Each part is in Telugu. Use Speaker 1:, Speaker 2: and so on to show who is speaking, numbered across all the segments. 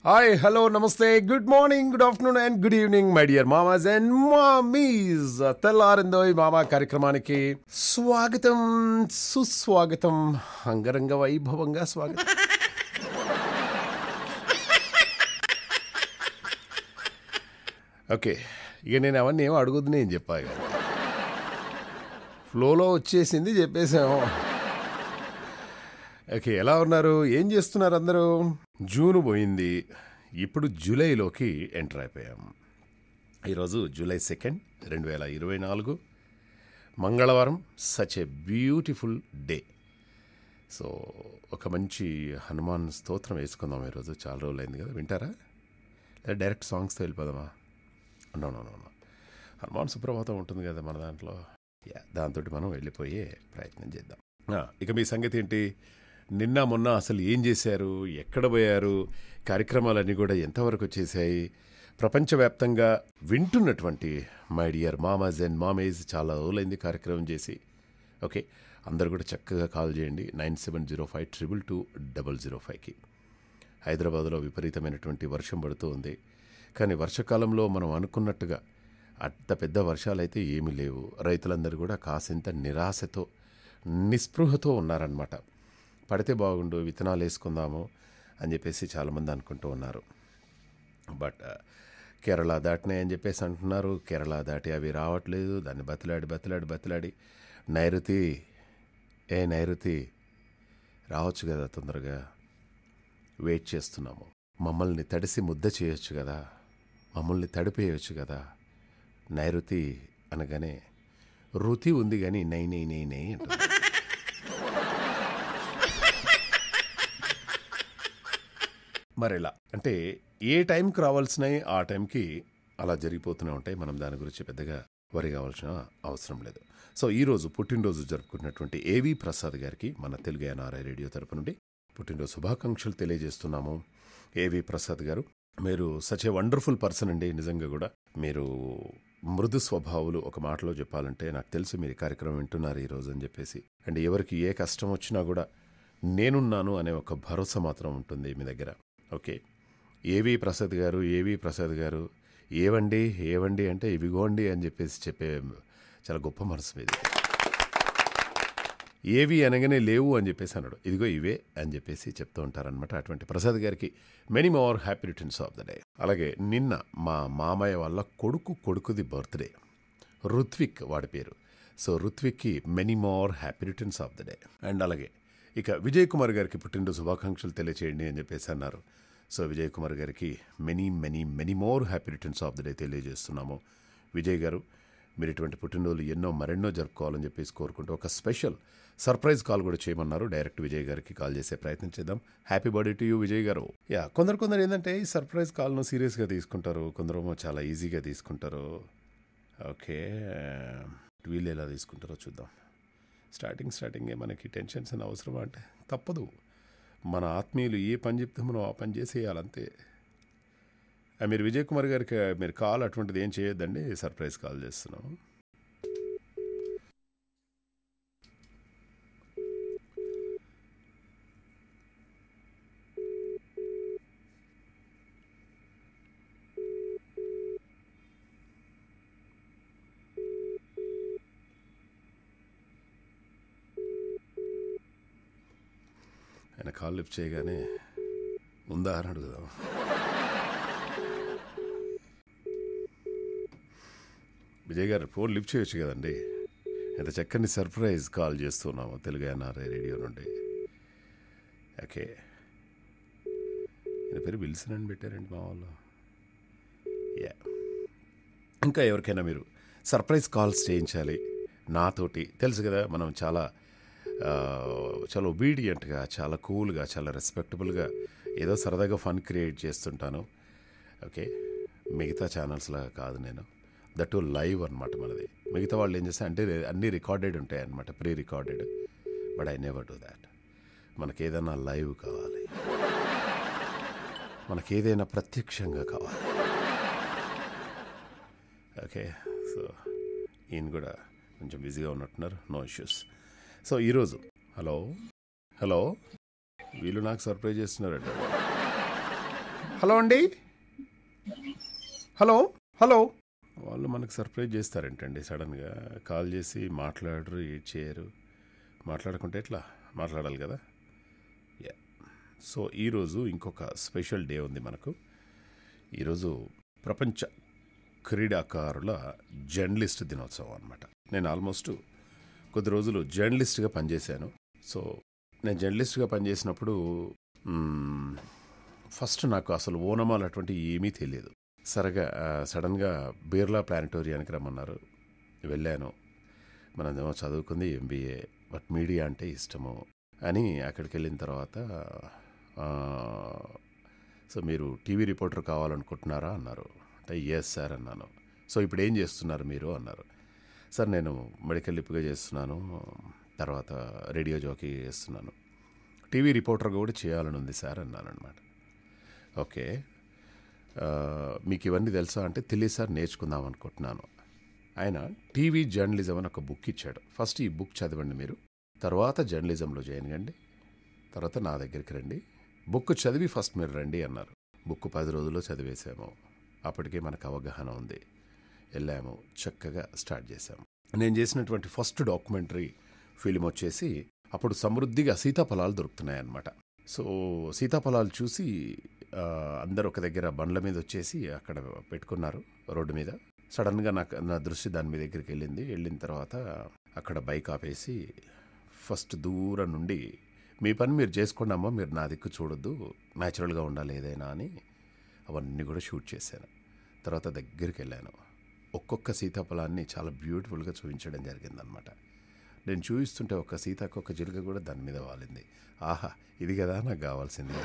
Speaker 1: హాయ్ హలో నమస్తే good morning good afternoon and good evening my dear మామాస్ అండ్ మామీస్ తెల్లారిందో ఈ మామా కార్యక్రమానికి స్వాగతం సుస్వాగతం అంగరంగ వైభవంగా స్వాగతం ఓకే ఇక నేను అవన్నీ ఏమో అడుగుద్దు నేను చెప్పా ఇక ఫ్లోలో వచ్చేసింది చెప్పేసాము ఓకే ఎలా ఉన్నారు ఏం చేస్తున్నారు అందరూ జూన్ పోయింది ఇప్పుడు జూలైలోకి ఎంటర్ అయిపోయాం ఈరోజు జూలై సెకండ్ రెండు వేల ఇరవై నాలుగు మంగళవారం such a beautiful day so ఒక మంచి హనుమాన్ స్తోత్రం వేసుకుందాం ఈరోజు చాలా రోజులు అయింది కదా వింటారా లేదా డైరెక్ట్ సాంగ్స్తో వెళ్ళిపోదామా no no no no Hanuman Suprabhatam ఉంటుంది కదా మన దాంట్లో యా దాంతో మనం వెళ్ళిపోయే ప్రయత్నం చేద్దాం ఆ, ఇక మీ సంగతి ఏంటి నిన్న మొన్న అసలు ఏం చేశారు ఎక్కడ పోయారు కార్యక్రమాలన్నీ కూడా ఎంతవరకు వచ్చేసాయి ప్రపంచవ్యాప్తంగా వింటున్నటువంటి మై డియర్ మామాజ్ అండ్ మామేజ్ చాలా రోజులైంది కార్యక్రమం చేసి ఓకే అందరు కూడా చక్కగా కాల్ చేయండి nine seven zero five triple two double zero ఫైవ్కి హైదరాబాద్లో విపరీతమైనటువంటి వర్షం పడుతూ ఉంది కానీ వర్షాకాలంలో మనం అనుకున్నట్టుగా అంత పెద్ద వర్షాలైతే ఏమీ లేవు రైతులందరూ కూడా కాసింత నిరాశతో నిస్పృహతో ఉన్నారనమాట పడితే బాగుండు విత్తనాలు వేసుకుందాము అని చెప్పేసి చాలామంది అనుకుంటూ ఉన్నారు బట్ ఆ, కేరళ దాటినాయి అని చెప్పేసి అంటున్నారు కేరళ దాటి అవి రావట్లేదు దాన్ని బతిలాడి బతిలాడి బతిలాడి నైరుతి ఏ నైరుతి రావచ్చు కదా తొందరగా వెయిట్ చేస్తున్నాము మమ్మల్ని తడిసి ముద్ద చేయొచ్చు కదా మమ్మల్ని తడిపేయచ్చు కదా నైరుతి అనగానే రుతి ఉంది కానీ నై నై నై నై అంటుంది. మరెలా అంటే ఏ టైంకి రావాల్సినవి ఆ టైంకి అలా జరిగిపోతూనే ఉంటాయి మనం దాని గురించి పెద్దగా వరి కావాల్సిన అవసరం లేదు సో ఈరోజు పుట్టినరోజు జరుపుకున్నటువంటి ఏవి ప్రసాద్ గారికి మన తెలుగు ఎన్ఆర్ఐ రేడియో తరపు నుండి పుట్టినరోజు శుభాకాంక్షలు తెలియజేస్తున్నాము ఏవి ప్రసాద్ గారు మీరు సచ్ ఏ వండర్ఫుల్ పర్సన్ అండి నిజంగా కూడా మీరు మృదు స్వభావులు ఒక మాటలో చెప్పాలంటే నాకు తెలుసు మీరు ఈ కార్యక్రమం వింటున్నారు ఈరోజు అని చెప్పేసి అండ్ ఎవరికి ఏ కష్టం వచ్చినా కూడా నేనున్నాను అనే ఒక భరోసా మాత్రం ఉంటుంది మీ దగ్గర ఓకే ఏవి ప్రసాద్ గారు ఏవి ప్రసాద్ గారు ఏవండి ఏవండి అంటే ఇవిగోండి అని చెప్పేసి చెప్పే చాలా గొప్ప మనసు మీది ఏవి అనగానే లేవు అని చెప్పేసి అన్నాడు ఇదిగో ఇవే అని చెప్పేసి చెప్తూ ఉంటారనమాట అటువంటి ప్రసాద్ గారికి many more happy returns of the day అలాగే నిన్న మా మామయ్య వాళ్ళ కొడుకు కొడుకుది బర్త్డే రుత్విక్ వాడి పేరు సో రుత్విక్కి many more happy returns of the day and అలాగే ఇక విజయ్ కుమార్ గారికి పుట్టినరోజు శుభాకాంక్షలు తెలియచేయండి అని చెప్పేసి అన్నారు సో విజయ్ కుమార్ గారికి many many many more happy returns of the day తెలియజేస్తున్నాము విజయ్ గారు మీరు ఇటువంటి పుట్టినరోజులు ఎన్నో మరెన్నో జరుపుకోవాలని చెప్పేసి కోరుకుంటూ ఒక స్పెషల్ సర్ప్రైజ్ కాల్ కూడా చేయమన్నారు డైరెక్ట్ విజయ్ గారికి కాల్ చేసే ప్రయత్నం చేద్దాం happy birthday to you Vijay garu yeah కొందరు కొందరు ఏంటంటే ఈ సర్ప్రైజ్ కాల్ను సీరియస్గా తీసుకుంటారు కొందరు చాలా ఈజీగా తీసుకుంటారు ఓకే వీళ్ళు ఎలా తీసుకుంటారో చూద్దాం స్టార్టింగ్ స్టార్టింగే మనకి టెన్షన్స్ అని అవసరమా అంటే తప్పదు మన ఆత్మీయులు ఏ పని చెప్తే మనం ఆ పని చేసేయాలంతే ఆ, మీరు విజయ్ కుమార్ గారికి మీరు కాల్ అటువంటిది ఏం చేయొద్దండి సర్ప్రైజ్ కాల్ చేస్తున్నాం ఆయన కాల్ లిఫ్ట్ చేయగానే ఉందా అని అడుగుదాం విజయ్ గారు ఫోన్ లిఫ్ట్ చేయొచ్చు కదండి ఎంత చక్కని సర్ప్రైజ్ కాల్ చేస్తున్నాము తెలుగు ఎన్ఆర్ఐ రేడియో నుండి ఓకే ఈయన పేరు విల్సన్ అని పెట్టారండి మా వాళ్ళు యా ఇంకా ఎవరికైనా మీరు సర్ప్రైజ్ కాల్స్ చేయించాలి నాతోటి తెలుసు కదా మనం చాలా ఆ, చాలా ఒబీడియంట్గా చాలా కూల్గా చాలా రెస్పెక్టబుల్గా ఏదో సరదాగా ఫన్ క్రియేట్ చేస్తుంటాను ఓకే మిగతా ఛానల్స్లా కాదు నేను దట్ లైవ్ అనమాట మనది మిగతా వాళ్ళు ఏం చేస్తే అంటే అన్నీ రికార్డెడ్ ఉంటాయి అనమాట pre recorded but I never do that మనకి ఏదైనా లైవ్ కావాలి మనకి ఏదైనా ప్రత్యక్షంగా కావాలి ఓకే సో ఈయన కూడా కొంచెం బిజీగా ఉన్నట్టున్నారు నో ఇష్యూస్ సో ఈరోజు హలో హలో వీళ్ళు నాకు సర్ప్రైజ్ చేస్తున్నారంట హలో అండి హలో హలో వాళ్ళు మనకు సర్ప్రైజ్ చేస్తారేంటండి సడన్గా కాల్ చేసి మాట్లాడరు ఏడ్ చేయరు మాట్లాడకుంటే ఎట్లా మాట్లాడాలి కదా యా సో ఈరోజు ఇంకొక స్పెషల్ డే ఉంది మనకు ఈరోజు ప్రపంచ క్రీడాకారుల జర్నలిస్ట్ దినోత్సవం అనమాట నేను ఆల్మోస్ట్ కొద్ది రోజులు జర్నలిస్ట్గా పనిచేశాను సో నేను జర్నలిస్ట్గా పనిచేసినప్పుడు మ్మ్, ఫస్ట్ నాకు అసలు ఓనమాలు అటువంటి ఏమీ తెలియదు సరగా ఆ, సడన్గా బిర్లా ప్లానటోరియానికి రమ్మన్నారు వెళ్ళాను మనదేమో చదువుకుంది ఎంబీఏ బట్ మీడియా అంటే ఇష్టము అని అక్కడికి వెళ్ళిన తర్వాత ఆ, సో మీరు టీవీ రిపోర్టర్ కావాలనుకుంటున్నారా అన్నారు అంటే ఎస్ సార్ అన్నాను సో ఇప్పుడు ఏం చేస్తున్నారు మీరు అన్నారు సార్ నేను మెడికల్ లిప్గా చేస్తున్నాను తర్వాత రేడియో జాకీ చేస్తున్నాను టీవీ రిపోర్టర్ కూడా చేయాలని ఉంది సార్ అన్నాను అనమాట ఓకే ఆ, మీకు ఇవన్నీ తెలుసా అంటే తెలియదు సార్ నేర్చుకుందాం అనుకుంటున్నాను ఆయన టీవీ జర్నలిజం అని ఒక బుక్ ఇచ్చాడు ఫస్ట్ ఈ బుక్ చదవండి మీరు తర్వాత జర్నలిజంలో జాయిన్ కండి తర్వాత నా దగ్గరికి రండి బుక్ చదివి ఫస్ట్ మీరు రండి అన్నారు బుక్ పది రోజుల్లో చదివేశాము అప్పటికే మనకు అవగాహన ఉంది వెళ్ళాము చక్కగా స్టార్ట్ చేశాము నేను చేసినటువంటి ఫస్ట్ డాక్యుమెంటరీ ఫిలిం వచ్చేసి అప్పుడు సమృద్ధిగా సీతాఫలాలు దొరుకుతున్నాయన్నమాట సో సీతాఫలాలు చూసి ఆ, అందరూ ఒక దగ్గర బండ్ల మీద వచ్చేసి అక్కడ పెట్టుకున్నారు రోడ్డు మీద సడన్గా నాకు నా దృష్టి దాని మీ దగ్గరికి వెళ్ళింది వెళ్ళిన తర్వాత అక్కడ బైక్ ఆపేసి ఫస్ట్ దూరం నుండి మీ పని మీరు చేసుకోండి అమ్మా మీరు నా దిక్కు చూడొద్దు న్యాచురల్గా ఉండాలి ఏదైనా అని అవన్నీ కూడా షూట్ చేశాను తర్వాత దగ్గరికి వెళ్ళాను ఒక్కొక్క సీతాఫలాన్ని చాలా బ్యూటిఫుల్గా చూపించడం జరిగిందనమాట నేను చూపిస్తుంటే ఒక సీతాకొక జిలుక కూడా దాని మీద వాలింది ఆహా ఇది కదా నాకు కావాల్సింది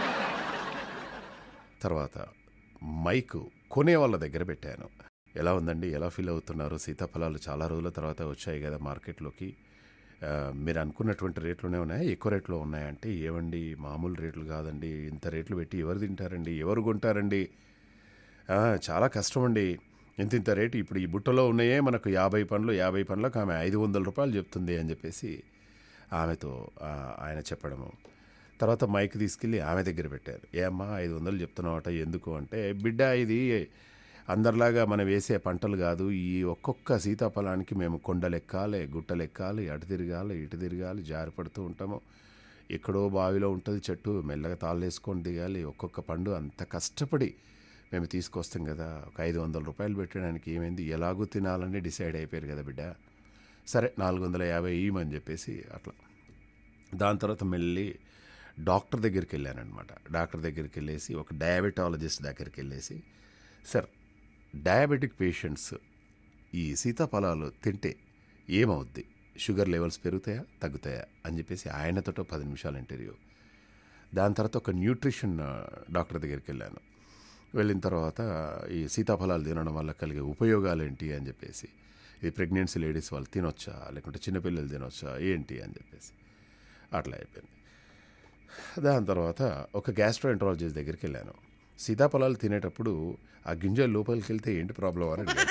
Speaker 1: తర్వాత మైక్ కొనే వాళ్ళ దగ్గర పెట్టాను ఎలా ఉందండి ఎలా ఫీల్ అవుతున్నారు సీతాఫలాలు చాలా రోజుల తర్వాత వచ్చాయి కదా మార్కెట్లోకి ఆ, మీరు అనుకున్నటువంటి రేట్లోనే ఉన్నాయా ఎక్కువ రేట్లో ఉన్నాయంటే ఏవండి మామూలు రేట్లు కాదండి ఇంత రేట్లు పెట్టి ఎవరు తింటారండి ఎవరు కొంటారండి ఆ, చాలా కష్టం అండి ఇంత ఇంత రేటు ఇప్పుడు ఈ బుట్టలో ఉన్నాయే మనకు యాభై పండ్లు యాభై పండ్లకు ఆమె ఐదు వందల రూపాయలు చెప్తుంది అని చెప్పేసి ఆమెతో ఆ, ఆయన చెప్పడము తర్వాత మైక్ తీసుకెళ్ళి ఆమె దగ్గర పెట్టారు ఏమ్మా ఐదు వందలు చెప్తున్నావట ఎందుకు అంటే బిడ్డ ఇది అందరిలాగా మనం వేసే పంటలు కాదు ఈ ఒక్కొక్క సీతాఫలానికి మేము కొండలెక్కాలి గుట్టలెక్కాలి అటు తిరగాలి ఇటు తిరగాలి జారిపడుతూ ఉంటాము ఎక్కడో బావిలో ఉంటుంది చెట్టు మెల్లగా తాళ్ళేసుకొని దిగాలి ఒక్కొక్క పండు అంత కష్టపడి మేము తీసుకొస్తాం కదా ఒక ఐదు వందల రూపాయలు పెట్టడానికి ఏమైంది ఎలాగూ తినాలని డిసైడ్ అయిపోయారు కదా బిడ్డ సరే నాలుగు వందల యాభై ఇవ్వమని చెప్పేసి అట్లా దాని తర్వాత మళ్ళీ డాక్టర్ దగ్గరికి వెళ్ళానమాట డాక్టర్ దగ్గరికి వెళ్ళేసి ఒక డయాబెటాలజిస్ట్ దగ్గరికి వెళ్ళేసి సార్ డయాబెటిక్ పేషెంట్స్ ఈ సీతాఫలాలు తింటే ఏమవుద్ది షుగర్ లెవెల్స్ పెరుగుతాయా తగ్గుతాయా అని చెప్పేసి ఆయనతో పది నిమిషాల ఇంటర్వ్యూ దాని తర్వాత ఒక న్యూట్రిషన్ ఆ, డాక్టర్ దగ్గరికి వెళ్ళాను వెళ్ళిన తర్వాత ఈ సీతాఫలాలు తినడం వల్ల కలిగే ఉపయోగాలు ఏంటి అని చెప్పేసి ఇది ప్రెగ్నెన్సీ లేడీస్ వాళ్ళు తినొచ్చా లేకుంటే చిన్నపిల్లలు తినొచ్చా ఏంటి అని చెప్పేసి అట్లా అయిపోయింది దాని తర్వాత ఒక గ్యాస్ట్రోఎంట్రాలజిస్ట్ దగ్గరికి వెళ్ళాను సీతాఫలాలు తినేటప్పుడు ఆ గింజలు లోపలికి వెళ్తే ఏంటి ప్రాబ్లం అని అడిగాను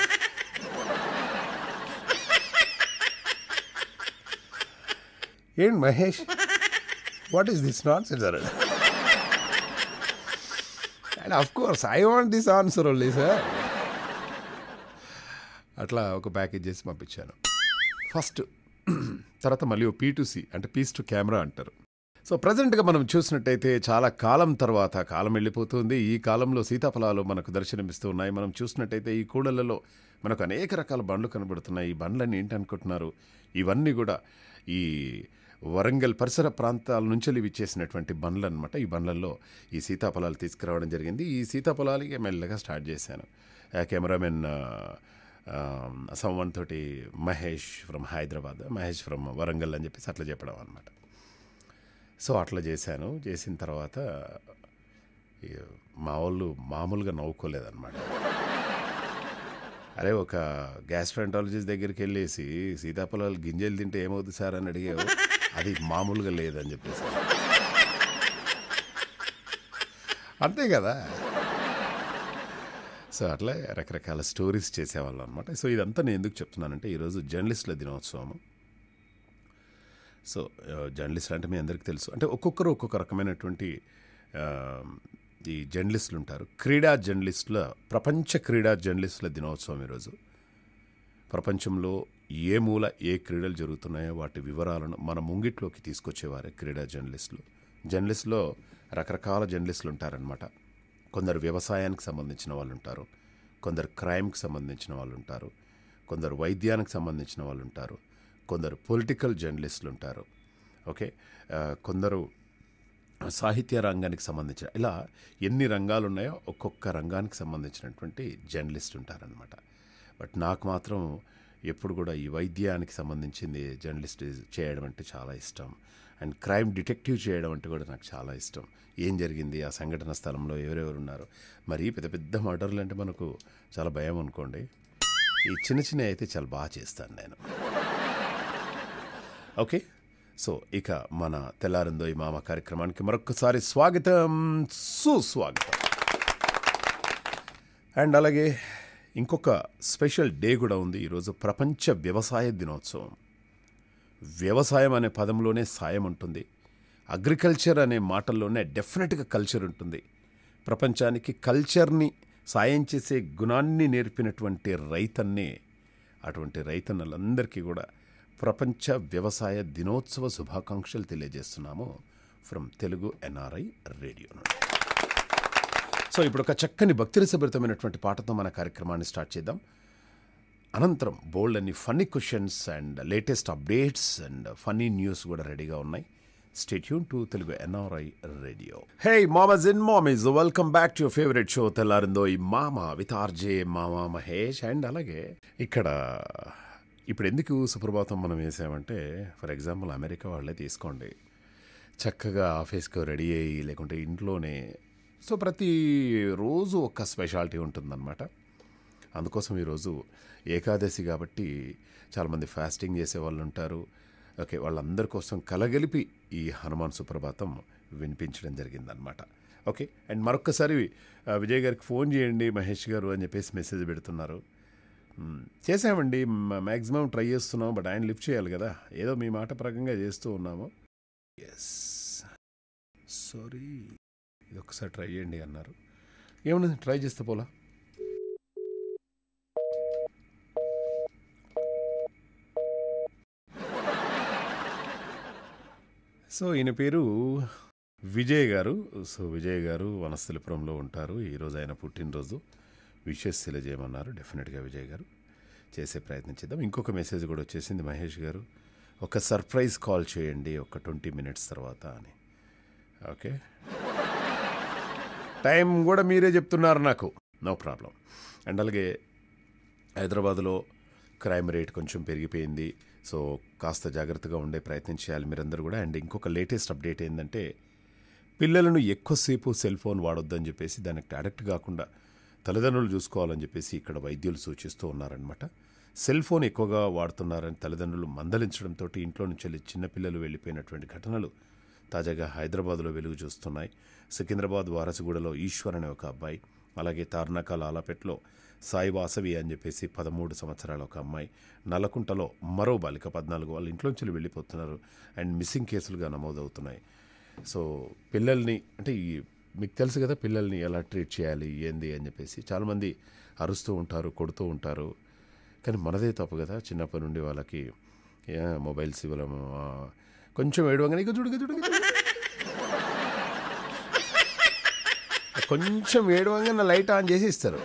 Speaker 1: ఏంటి Mahesh what is this not sense and of course I want this answer only sir అట్లా ఒక ప్యాకేజ్ చేసి పంపించాను ఫస్ట్ తర్వాత మళ్ళీ ఓ పీ టు సి అంటే పీస్ టు కెమెరా అంటారు సో ప్రజెంట్గా మనం చూసినట్టయితే చాలా కాలం తర్వాత కాలం వెళ్ళిపోతుంది ఈ కాలంలో సీతాఫలాలు మనకు దర్శనమిస్తూ ఉన్నాయి మనం చూసినట్టయితే ఈ కూడలలో మనకు అనేక రకాల బండ్లు కనబడుతున్నాయి ఈ బండ్లన్నీ ఏంటి అనుకుంటున్నారు ఇవన్నీ కూడా ఈ వరంగల్ పరిసర ప్రాంతాల నుంచి ఇవి చేసినటువంటి బండ్లు అనమాట ఈ బండ్లలో ఈ సీతాఫలాలు తీసుకురావడం జరిగింది ఈ సీతాఫలాలు ఇక మెల్లగా స్టార్ట్ చేశాను ఆ కెమెరామెన్ సమ్వన్ తోటి మహేష్ ఫ్రమ్ హైదరాబాద్ మహేష్ ఫ్రమ్ వరంగల్ అని చెప్పేసి అట్లా చెప్పడం అనమాట సో అట్లా చేశాను చేసిన తర్వాత ఇక మా వాళ్ళు మామూలుగా నవ్వుకోలేదన్నమాట అరే ఒక గ్యాస్ట్రాంటాలజిస్ట్ దగ్గరికి వెళ్ళేసి సీతాఫలాలు గింజలు తింటే ఏమవుతుంది సార్ అని అడిగావు అది మామూలుగా లేదని చెప్పేసి అంతే కదా సో అట్లా రకరకాల స్టోరీస్ చేసేవాళ్ళం అనమాట సో ఇదంతా నేను ఎందుకు చెప్తున్నానంటే ఈరోజు జర్నలిస్టుల దినోత్సవము సో ఆ, జర్నలిస్ట్ అంటే మీ అందరికీ తెలుసు అంటే ఒక్కొక్కరు ఒక్కొక్క రకమైనటువంటి ఆ, ఈ జర్నలిస్టులు ఉంటారు క్రీడా జర్నలిస్టుల ప్రపంచ క్రీడా జర్నలిస్టుల దినోత్సవం ఈరోజు ప్రపంచంలో ఏ మూల ఏ క్రీడలు జరుగుతున్నాయో వాటి వివరాలను మన ముంగిట్లోకి తీసుకొచ్చేవారే క్రీడా జర్నలిస్టులు జర్నలిస్టులో రకరకాల జర్నలిస్టులు ఉంటారనమాట కొందరు వ్యవసాయానికి సంబంధించిన వాళ్ళు ఉంటారు కొందరు క్రైమ్కి సంబంధించిన వాళ్ళు ఉంటారు కొందరు వైద్యానికి సంబంధించిన వాళ్ళు ఉంటారు కొందరు పొలిటికల్ జర్నలిస్టులు ఉంటారు ఓకే ఆ, కొందరు సాహిత్య రంగానికి సంబంధించిన ఇలా ఎన్ని రంగాలు ఉన్నాయో ఒక్కొక్క రంగానికి సంబంధించినటువంటి జర్నలిస్ట్ ఉంటారనమాట బట్ నాకు మాత్రం ఎప్పుడు కూడా ఈ వైద్యానికి సంబంధించింది జర్నలిస్ట్ చేయడం అంటే చాలా ఇష్టం అండ్ క్రైమ్ డిటెక్టివ్ చేయడం అంటే కూడా నాకు చాలా ఇష్టం ఏం జరిగింది ఆ సంఘటన స్థలంలో ఎవరెవరు ఉన్నారు మరి పెద్ద పెద్ద మర్డర్లు అంటే మనకు చాలా భయం అనుకోండి ఈ చిన్న చిన్న అయితే చాలా బాగా చేస్తాను నేను ఓకే సో ఇక మన తెల్లారిందో ఈ మామ కార్యక్రమానికి మరొకసారి స్వాగతం సుస్వాగతం అండ్ అలాగే ఇంకొక స్పెషల్ డే కూడా ఉంది ఈరోజు ప్రపంచ వ్యవసాయ దినోత్సవం వ్యవసాయం అనే పదంలోనే సాయం ఉంటుంది అగ్రికల్చర్ అనే మాటల్లోనే డెఫినెట్గా కల్చర్ ఉంటుంది ప్రపంచానికి కల్చర్ని సాయం చేసే గుణాన్ని నేర్పినటువంటి రైతన్నే అటువంటి రైతన్నలందరికీ కూడా ప్రపంచ వ్యవసాయ దినోత్సవ శుభాకాంక్షలు తెలియజేస్తున్నాము ఫ్రమ్ తెలుగు ఎన్ఆర్ఐ రేడియో నుండి సో ఇప్పుడు ఒక చక్కని భక్తిరసభరితమైనటువంటి పాటతో మన కార్యక్రమాన్ని స్టార్ట్ చేద్దాం అనంతరం బోల్డ్ అన్ని funny questions and latest updates and funny news కూడా రెడీగా ఉన్నాయి stay tuned to Telugu NRI radio hey మామస్ ఇన్ మామీస్ welcome back to your favourite show తెల్లారిందో ఈ మామ విత్ ఆర్జే మామ మహేష్ అండ్ అలాగే ఇక్కడ ఇప్పుడు ఎందుకు సుప్రభాతం మనం వేసామంటే ఫర్ ఎగ్జాంపుల్ అమెరికా వాళ్ళే తీసుకోండి చక్కగా ఆఫీస్కి రెడీ అయ్యి లేకుంటే ఇంట్లోనే సో ప్రతి రోజు ఒక స్పెషాలిటీ ఉంటుందన్నమాట అందుకోసం ఈరోజు ఏకాదశి కాబట్టి చాలామంది ఫాస్టింగ్ చేసే వాళ్ళు ఉంటారు ఓకే వాళ్ళందరి కోసం కలగలిపి ఈ హనుమాన్ సుప్రభాతం వినిపించడం జరిగిందనమాట ఓకే అండ్ మరొక్కసారి ఆ, విజయ్ గారికి ఫోన్ చేయండి మహేష్ గారు అని చెప్పేసి మెసేజ్ పెడుతున్నారు మ్, చేసామండి మ్యాక్సిమం ట్రై చేస్తున్నాం బట్ ఆయన లిఫ్ట్ చేయాలి కదా ఏదో మీ మాట ప్రకంగా చేస్తూ ఉన్నాము ఎస్ సారీ ఇది ఒకసారి ట్రై చేయండి అన్నారు ఏమన్నా ట్రై చేస్తే పోలా సో ఈయన పేరు విజయ్ గారు సో విజయ్ గారు వనస్థలిపురంలో ఉంటారు ఈరోజు ఆయన పుట్టినరోజు విషెస్ తెలియజేయమన్నారు డెఫినెట్గా విజయ్ గారు చేసే ప్రయత్నం చేద్దాం ఇంకొక మెసేజ్ కూడా వచ్చేసింది మహేష్ గారు ఒక సర్ప్రైజ్ కాల్ చేయండి ఒక ట్వంటీ మినిట్స్ తర్వాత అని ఓకే టైం కూడా మీరే చెప్తున్నారు నాకు నో ప్రాబ్లం అండ్ అలాగే హైదరాబాద్లో క్రైమ్ రేట్ కొంచెం పెరిగిపోయింది సో కాస్త జాగ్రత్తగా ఉండే ప్రయత్నం చేయాలి మీరందరూ కూడా అండ్ ఇంకొక లేటెస్ట్ అప్డేట్ ఏంటంటే పిల్లలను ఎక్కువసేపు సెల్ ఫోన్ వాడొద్దని చెప్పేసి దానికి అడక్ట్ కాకుండా తల్లిదండ్రులు చూసుకోవాలని చెప్పేసి ఇక్కడ వైద్యులు సూచిస్తూ ఉన్నారనమాట సెల్ ఫోన్ ఎక్కువగా వాడుతున్నారని తల్లిదండ్రులు మందలించడంతో ఇంట్లో నుంచి వెళ్ళి చిన్నపిల్లలు వెళ్ళిపోయినటువంటి ఘటనలు తాజాగా హైదరాబాద్లో వెలుగు చూస్తున్నాయి సికింద్రాబాద్ వారసుగూడలో ఈశ్వర్ అనే ఒక అబ్బాయి అలాగే తార్నాక లాలాపేట్లో సాయి వాసవి అని చెప్పేసి పదమూడు సంవత్సరాల ఒక అమ్మాయి నల్లకుంటలో మరో బాలిక పద్నాలుగు వాళ్ళ ఇంట్లోంచి వెళ్ళిపోతున్నారు అండ్ మిస్సింగ్ కేసులుగా నమోదవుతున్నాయి సో పిల్లల్ని అంటే ఈ మీకు తెలుసు కదా పిల్లల్ని ఎలా ట్రీట్ చేయాలి ఏంది అని చెప్పేసి చాలామంది అరుస్తూ ఉంటారు కొడుతూ ఉంటారు కానీ మనదే తప్పు కదా చిన్నప్పటి నుండి వాళ్ళకి ఏ, మొబైల్స్ ఇవ్వడం ఆ, కొంచెం ఏడవగానే ఇక చూడగా చూడగా కొంచెం ఏడవంగానే లైట్ ఆన్ చేసి ఇస్తారు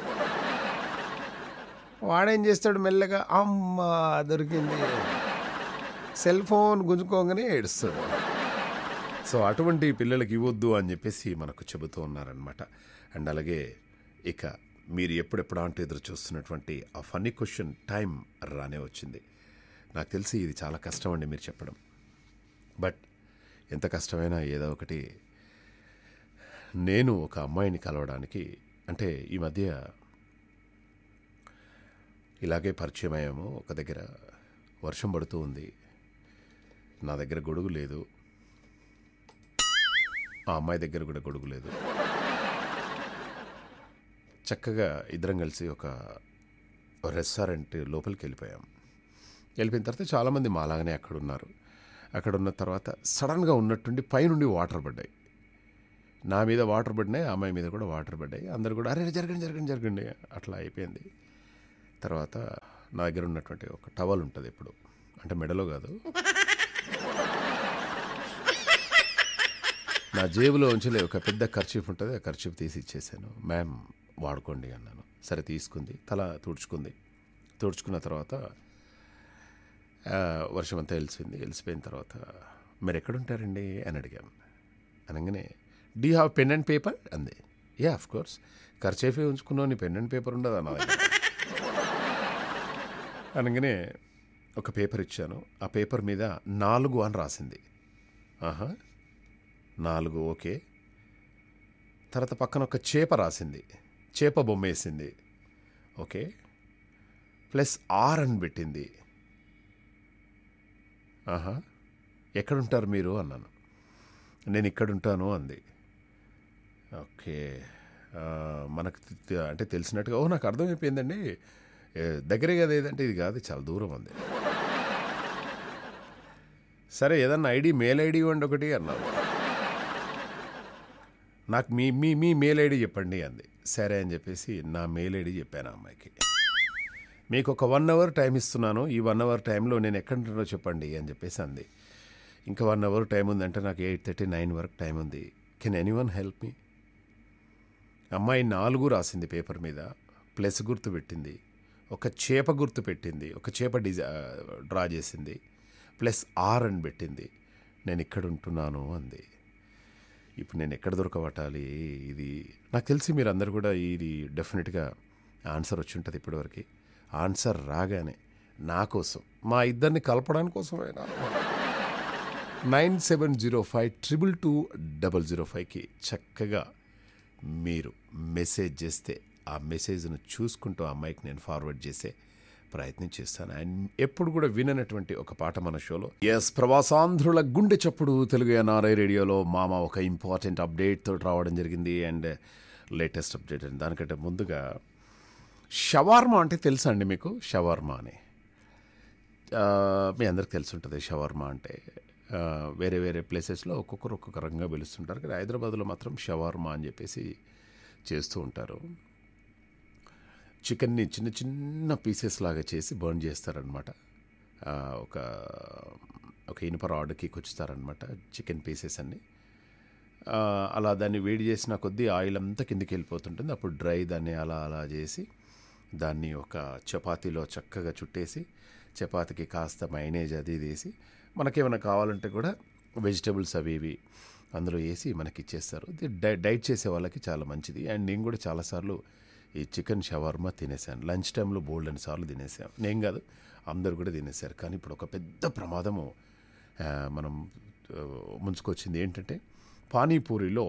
Speaker 1: వాడేం చేస్తాడు మెల్లగా అమ్మ దొరికింది సెల్ ఫోన్ గుంజుకోగానే ఏడుస్తాడు సో అటువంటి పిల్లలకి ఇవ్వద్దు అని చెప్పేసి మనకు చెబుతూ ఉన్నారనమాట అండ్ అలాగే ఇక మీరు ఎప్పుడెప్పుడు అంటే ఎదురు చూస్తున్నటువంటి ఆ ఫన్నీ క్వశ్చన్ టైం రానే వచ్చింది నాకు తెలిసి ఇది చాలా కష్టం అండి మీరు చెప్పడం బట్ ఎంత కష్టమైనా ఏదో ఒకటి నేను ఒక అమ్మాయిని కలవడానికి అంటే ఈ మధ్య ఇలాగే పరిచయం అయ్యాము ఒక దగ్గర వర్షం పడుతూ ఉంది నా దగ్గర గొడుగు లేదు ఆ అమ్మాయి దగ్గర కూడా గొడుగు లేదు చక్కగా ఇద్దరం కలిసి ఒక రెస్టారెంట్ లోపలికి వెళ్ళిపోయాం వెళ్ళిపోయిన తర్వాత చాలామంది మాలాగానే అక్కడ ఉన్నారు అక్కడ ఉన్న తర్వాత సడన్గా ఉన్నట్టుండి పైనుండి వాటర్ పడ్డాయి నా మీద వాటర్ పడినాయి ఆ అమ్మాయి మీద కూడా వాటర్ పడ్డాయి అందరు కూడా అరే జరగండి జరగండి జరగండి అట్లా అయిపోయింది తర్వాత నా దగ్గర ఉన్నటువంటి ఒక టవల్ ఉంటుంది ఇప్పుడు అంటే మెడలో కాదు నా జేబులో ఉంచలే ఒక పెద్ద ఖర్చీఫ్ ఉంటుంది ఆ ఖర్చీఫ్ తీసి ఇచ్చేసాను మ్యామ్ వాడుకోండి అన్నాను సరే తీసుకుంది తల తుడుచుకుంది తుడుచుకున్న తర్వాత ఆ, వర్షం అంతా వెలిసింది వెలిసిపోయిన తర్వాత మీరు ఎక్కడుంటారండి అని అడిగాను అనగానే డీ హ్యావ్ పెన్ అండ్ పేపర్ అంది యా ఆఫ్ కోర్స్ ఖర్చేఫే ఉంచుకున్నావు నీ పెన్ అండ్ పేపర్ ఉండదు అన్న దగ్గర అనగానే ఒక పేపర్ ఇచ్చాను ఆ పేపర్ మీద నాలుగు అని రాసింది ఆహా నాలుగు ఓకే తర్వాత పక్కన ఒక చేప రాసింది చేప బొమ్మ వేసింది ఓకే ప్లస్ ఆర్ అని పెట్టింది ఆహా ఎక్కడుంటారు మీరు అన్నాను నేను ఇక్కడుంటాను అంది ఓకే ఆ, మనకు తె- తె- అంటే తెలిసినట్టుగా ఓ నాకు అర్థమైపోయిందండి ఏ, దగ్గరే కదా ఏదంటే ఇది కాదు చాలా దూరం ఉంది సరే ఏదన్నా ఐడి మెయిల్ ఐడి ఇవ్వండి ఒకటి అన్నాను నాకు మీ మీ మీ మెయిల్ ఐడి చెప్పండి అంది సరే అని చెప్పేసి నా మెయిల్ ఐడి చెప్పాను ఆ అమ్మాయికి మీకు ఒక వన్ అవర్ టైం ఇస్తున్నాను ఈ వన్ అవర్ టైంలో నేను ఎక్కడుంటానో చెప్పండి అని చెప్పేసి అంది ఇంకా వన్ అవర్ టైం ఉందంటే నాకు ఎయిట్ థర్టీ నైన్ వరకు టైం ఉంది can anyone help me అమ్మాయి నాలుగు రాసింది పేపర్ మీద ప్లస్ గుర్తు పెట్టింది ఒక చేప గుర్తు పెట్టింది ఒక చేప డిజై డ్రా చేసింది ప్లస్ ఆర్ అని పెట్టింది నేను ఇక్కడ ఉంటున్నాను అంది ఇప్పుడు నేను ఎక్కడ దొరకబట్టాలి ఇది నాకు తెలిసి మీరు అందరు కూడా ఇది డెఫినెట్గా ఆన్సర్ వచ్చి ఉంటుంది ఇప్పటివరకు ఆన్సర్ రాగానే నా కోసం మా ఇద్దరిని కలపడానికి కోసమైనా nine seven zero five triple two double zero ఫైవ్కి చక్కగా మీరు మెసేజ్ చేస్తే ఆ మెసేజ్ను చూసుకుంటూ ఆ అమ్మాయికి నేను ఫార్వర్డ్ చేసే ప్రయత్నం చేస్తాను అండ్ ఎప్పుడు కూడా విననటువంటి ఒక పాట మన షోలో ఎస్ ప్రవాసాంధ్రుల గుండె చప్పుడు తెలుగు ఎన్ఆర్ఐ రేడియోలో మామ ఒక ఇంపార్టెంట్ అప్డేట్ తోటి రావడం జరిగింది అండ్ లేటెస్ట్ అప్డేట్ అండ్ దానికంటే ముందుగా షవార్మా అంటే తెలుసా అండి మీకు షవార్మా అని ఆ, మీ అందరికి తెలిసి ఉంటుంది షవర్మా అంటే ఆ, వేరే వేరే ప్లేసెస్లో ఒక్కొక్కరు ఒక్కొక్క రంగా పిలుస్తుంటారు కానీ హైదరాబాద్లో మాత్రం షవర్మా అని చెప్పేసి చేస్తూ ఉంటారు చికెన్ని చిన్న చిన్న పీసెస్ లాగా చేసి బర్న్ చేస్తారనమాట ఆ, ఒక ఒక ఇనుప రాడ్కి కొచ్చుతారనమాట చికెన్ పీసెస్ అన్ని ఆ, అలా దాన్ని వేడి చేసిన కొద్దీ ఆయిల్ అంతా కిందికి వెళ్ళిపోతుంటుంది అప్పుడు డ్రై దాన్ని అలా అలా చేసి దాన్ని ఒక చపాతీలో చక్కగా చుట్టేసి చపాతీకి కాస్త మైనేజ్ అది ఇది వేసి మనకేమైనా కావాలంటే కూడా వెజిటబుల్స్ అవి ఇవి అందులో వేసి మనకి ఇచ్చేస్తారు ఇది డై డైట్ చేసే వాళ్ళకి చాలా మంచిది అండ్ నేను కూడా చాలాసార్లు ఈ చికెన్ షవర్మా తినేసాను లంచ్ టైంలో బోల్డ్ అని సార్లు తినేసాను నేను కాదు అందరు కూడా తినేశారు కానీ ఇప్పుడు ఒక పెద్ద ప్రమాదము ఆ, మనం ఆ, ముంచుకొచ్చింది ఏంటంటే పానీపూరిలో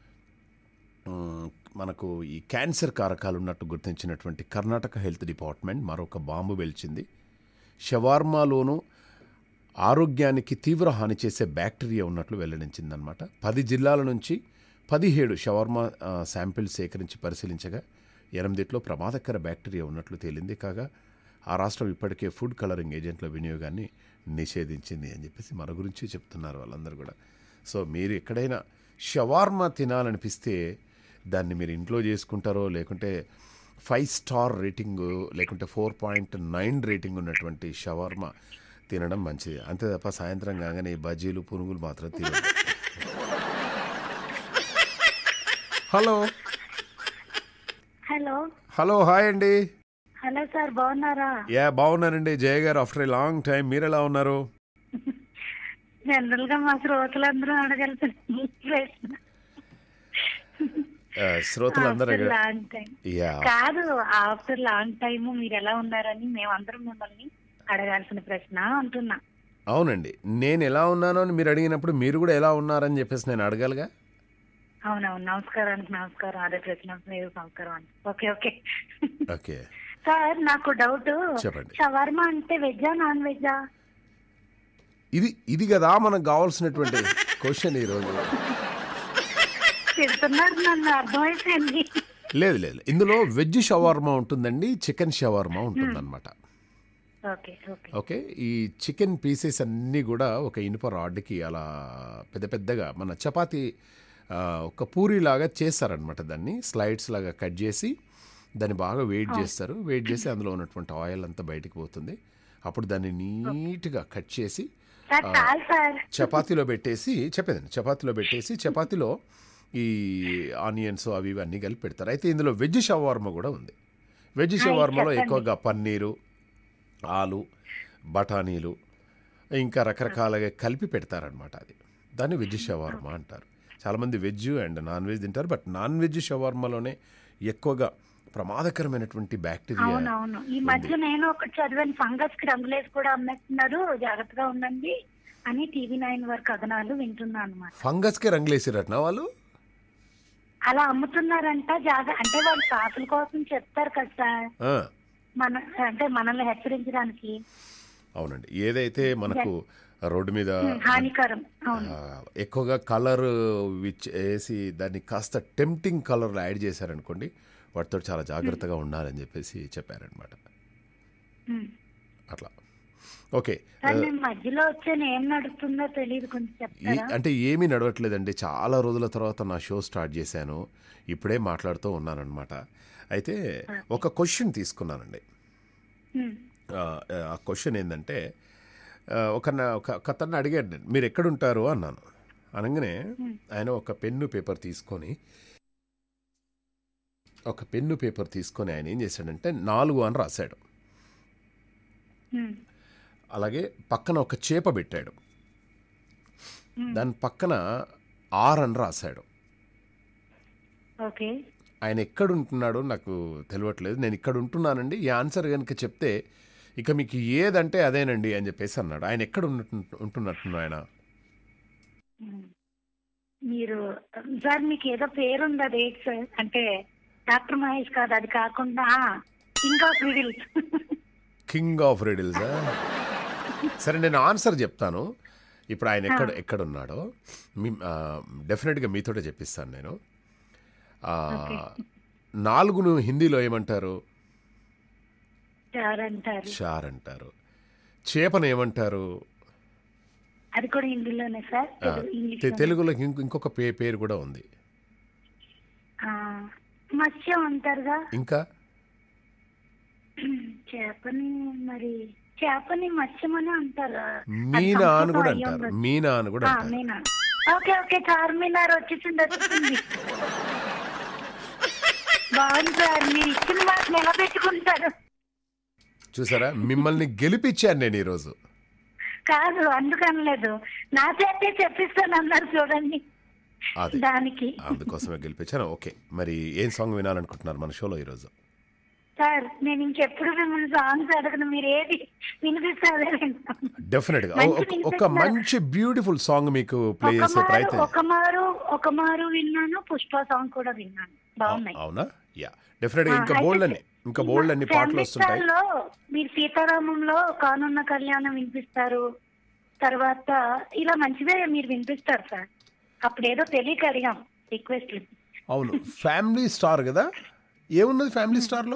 Speaker 1: మ్, మనకు ఈ క్యాన్సర్ కారకాలు ఉన్నట్టు గుర్తించినటువంటి కర్ణాటక హెల్త్ డిపార్ట్మెంట్ మరొక బాంబు వెలిచింది షవార్మాలోనూ ఆరోగ్యానికి తీవ్ర హాని చేసే బ్యాక్టీరియా ఉన్నట్లు వెల్లడించిందనమాట పది జిల్లాల నుంచి పదిహేడు షవర్మా ఆ, శాంపిల్ సేకరించి పరిశీలించగా ఎనిమిదిట్లో ప్రమాదకర బ్యాక్టీరియా ఉన్నట్లు తేలింది కాగా ఆ రాష్ట్రం ఇప్పటికే ఫుడ్ కలరింగ్ ఏజెంట్ల వినియోగాన్ని నిషేధించింది అని చెప్పేసి మన గురించి చెప్తున్నారు వాళ్ళందరూ కూడా సో మీరు ఎక్కడైనా షవార్మా తినాలనిపిస్తే దాన్ని మీరు ఇంట్లో చేసుకుంటారో లేకుంటే ఫైవ్ స్టార్ రేటింగ్ లేకుంటే ఫోర్ పాయింట్ నైన్ రేటింగ్ ఉన్నటువంటి షవర్మా తినడం మంచిది అంతే తప్ప సాయంత్రం కాగానే ఈ బజ్జీలు పునుగులు మాత్రం తినదు హలో
Speaker 2: హలో
Speaker 1: హలో హాయ్ అండి
Speaker 2: హలో సార్ బాగున్నారా
Speaker 1: యా బాగున్నానండి జయ గారు ఆఫ్టర్ ఏ లాంగ్ టైం మీరు ఎలా ఉన్నారు
Speaker 2: జనరల్ గా మా శ్రోతలందరూ అడగలుగుతున్నారు ప్రశ్న
Speaker 1: ఆ, శ్రోతలందరూ
Speaker 2: ఆఫ్టర్ లాంగ్ టైం
Speaker 1: యా
Speaker 2: కాదు ఆఫ్టర్ లాంగ్ టైం మీరు ఎలా ఉన్నారని మేమందరం మిమ్మల్ని అడగాల్సిన ప్రశ్న అంటున్నా
Speaker 1: అవునండి నేను ఎలా ఉన్నానో అని మీరు అడిగినప్పుడు మీరు కూడా ఎలా ఉన్నారని చెప్పేసి నేను అడగాలిగా
Speaker 2: అవునవును నమస్కారానికి నమస్కారం అదే ప్రశ్న మీరు నమస్కారం అండి ఓకే ఓకే
Speaker 1: ఓకే
Speaker 2: సార్ నాకు డౌట్
Speaker 1: చెప్పండి.
Speaker 2: షవర్మా అంటే వెజ్జా నాన్ వెజ్జా
Speaker 1: ఇది ఇది కదా మనకు కావాల్సినటువంటి క్వశ్చన్ ఈరోజు
Speaker 2: తిడుతున్నారు నన్ను అర్థమైపోయింది
Speaker 1: లేదు లేదు ఇందులో వెజ్ షవర్మా ఉంటుందండి చికెన్ షవర్మా ఉంటుందన్నమాట
Speaker 2: ఓకే ఓకే
Speaker 1: ఓకే ఈ చికెన్ పీసెస్ అన్నీ కూడా ఒక ఇనుప రాడ్కి అలా పెద్ద పెద్దగా మన చపాతీ ఆ, ఒక పూరిలాగా చేస్తారనమాట దాన్ని స్లైడ్స్ లాగా కట్ చేసి దాన్ని బాగా వెయిట్ చేస్తారు వెయిట్ చేసి అందులో ఉన్నటువంటి ఆయిల్ అంతా బయటికి పోతుంది అప్పుడు దాన్ని నీట్గా కట్ చేసి
Speaker 2: సార్ చాలు సార్
Speaker 1: చపాతీలో పెట్టేసి చెప్పేదండి చపాతీలో పెట్టేసి చపాతీలో ఈ ఆనియన్స్ అవి ఇవి అన్నీ కలిపి పెడతారు అయితే ఇందులో వెజ్ షవర్మ కూడా ఉంది వెజ్ షవర్మలో ఎక్కువగా పన్నీరు ఆలు బఠానీలు ఇంకా రకరకాలుగా కలిపి పెడతారనమాట అది దాన్ని వెజ్ షవర్మ అంటారు చాలామంది వెజ్ అండ్ నాన్ వెజ్ తింటారు బట్ నాన్ వెజ్ షవర్మలోనే ఎక్కువగా ప్రమాదకరమైనటువంటి బ్యాక్టీరియా
Speaker 2: అవునవును ఈ మధ్య నేను ఒకటి చదివాను ఫంగస్ కి రంగులేసి కూడా అమ్మేస్తున్నారు జాగ్రత్తగా ఉండండి అని టీవీ నైన్ వారి కథనాలు వింటున్నాను అనమాట
Speaker 1: ఫంగస్కి రంగులేసిరట్నా వాళ్ళు
Speaker 2: అలా అమ్ముతున్నారంట జాగ అంటే వాళ్ళు కాసుల కోసం చెప్తారు కదా సార్
Speaker 1: ఆ,
Speaker 2: మన అంటే మనల్ని హెచ్చరించడానికి
Speaker 1: అవునండి ఏదైతే మనకు రోడ్డు మీద
Speaker 2: హానికరం అవును
Speaker 1: ఆ, ఎక్కువగా కలర్ విచ్ వేసి దాన్ని కాస్త టెంప్టింగ్ కలర్ యాడ్ చేశారనుకోండి వాటితో చాలా జాగ్రత్తగా ఉండాలని చెప్పేసి చెప్పారనమాట
Speaker 2: ఉమ్.
Speaker 1: అట్లా ఓకే
Speaker 2: సార్ నేను మధ్యలో వచ్చాను ఏం నడుస్తుందో తెలియదు కొంచెం
Speaker 1: ఈ-
Speaker 2: చెప్తారా
Speaker 1: అంటే ఏమీ నడవట్లేదండి చాలా రోజుల తర్వాత నా షో స్టార్ట్ చేశాను ఇప్పుడే మాట్లాడుతూ ఉన్నానన్నమాట అయితే ఒక క్వశ్చన్ తీసుకున్నానండి
Speaker 2: ఉమ్.
Speaker 1: ఆ, ఆ క్వశ్చన్ ఏంటంటే ఆ, ఒక నా- ఒక ఒక అతన్ని అడిగాడు నేను మీరు ఎక్కడుంటారు అన్నాను అనగానే ఆయన ఒక పెన్ను పేపర్ తీసుకొని ఒక పెన్ను పేపర్ తీసుకొని ఆయన ఏం చేశాడంటే నాలుగు అని రాశాడు
Speaker 2: ఉమ్.
Speaker 1: అలాగే పక్కన ఒక చేప పెట్టాడు
Speaker 2: Hmm.
Speaker 1: దాని పక్కన ఆర్ అని రాశాడు
Speaker 2: ఓకే
Speaker 1: ఆయన ఎక్కడ ఉంటున్నాడో నాకు తెలియట్లేదు నేను ఇక్కడ ఉంటున్నానండి ఈ ఆన్సర్ కనుక చెప్తే ఇక మీకు ఏదంటే అదేనండి అని చెప్పేసి అన్నాడు ఆయన ఎక్కడ ఉన్నట్టు ఉంటున్నట్టు ఆయన
Speaker 2: ఉమ్. మీరు సార్ మీకు ఏదో పేరుంది అది ఏంటి సార్ అంటే డాక్టర్ మహేష్ కాదు అది కాకుండా ఇంకా క్రిడిల్స్
Speaker 1: కింగ్ ఆఫ్ రిడిల్సా సరే నేను ఆన్సర్ చెప్తాను ఇప్పుడు ఆయన ఎక్కడ ఎక్కడ ఉన్నాడో మీ ఆ, డెఫినెట్గా మీతోటే చెప్పిస్తాను నేను ఆ, నాలుగును హిందీలో ఏమంటారు
Speaker 2: సార్ అంటారు
Speaker 1: చార్ అంటారు చేపను ఏమంటారు
Speaker 2: అది కూడా హిందీలోనే సార్
Speaker 1: ఆ,
Speaker 2: తెలుగు- ఇంగ్లీష్
Speaker 1: తె- తెలుగులో ఇంకొ- ఇంకొక పే పేరు కూడా ఉంది
Speaker 2: ఆ, మత్స్యం అంటారుగా
Speaker 1: ఇంకా
Speaker 2: చేపని మరి చేపని మత్స్యం అని అంటారు అది
Speaker 1: మీనా అని కూడా
Speaker 2: సంస్కృతం అయ్యి
Speaker 1: అంటారు
Speaker 2: ఉండొచ్చు.
Speaker 1: మీనా అని కూడా
Speaker 2: ఆ,
Speaker 1: అంటారు
Speaker 2: మీనా ఓకే ఓకే చార్మినార్ వచ్చేసింది వచ్చింది బాగుంది సార్ మీరు ఇచ్చిన మాట నిలబెట్టుకుంటారు
Speaker 1: చూసారా మిమ్మల్ని గెలిపించాను నేను ఈరోజు
Speaker 2: కాదు అందుకనలేదు నా చేతే చెప్పిస్తాను అన్నారు చూడండి
Speaker 1: అది
Speaker 2: దానికి
Speaker 1: అందుకోసమే గెలిపించాను ఓకే మరి ఏం సాంగ్ వినాలనుకుంటున్నారు మన షోలో ఈరోజు
Speaker 2: సార్ నేను ఇంకెప్పుడు మిమ్మల్ని సాంగ్స్ అడగను మీరు ఏది వినిపిస్తారే వింటాను.
Speaker 1: డెఫినెట్గా
Speaker 2: మంచి
Speaker 1: ఒక- ఒక
Speaker 2: వినిపిస్తున్నారు.
Speaker 1: మంచి బ్యూటిఫుల్ సాంగ్ మీకు ప్లే
Speaker 2: ఒక
Speaker 1: చేసే
Speaker 2: మారు
Speaker 1: ప్రయత్నం
Speaker 2: ఒక మారు ఒక మారు విన్నాను పుష్ప సాంగ్ కూడా విన్నాను బాగున్నాయి
Speaker 1: అవునా యా డెఫినెట్గా ఇంకా
Speaker 2: అయితే
Speaker 1: బోల్డ్ అన్ని ఇంకా బోల్డ్ అన్ని పాటలు వస్తుంటాయి
Speaker 2: ఫ్యామిలీ స్టార్లో మీరు సీతారామంలో కానున్న కళ్యాణం వినిపిస్తారు తర్వాత ఇలా మంచిదే మీరు వినిపిస్తారు సార్ అప్పుడు ఏదో తెలియక అడిగాం రిక్వెస్ట్
Speaker 1: అవును ఫ్యామిలీ స్టార్ కదా ఏమున్నది ఫ్యామిలీ స్టార్లో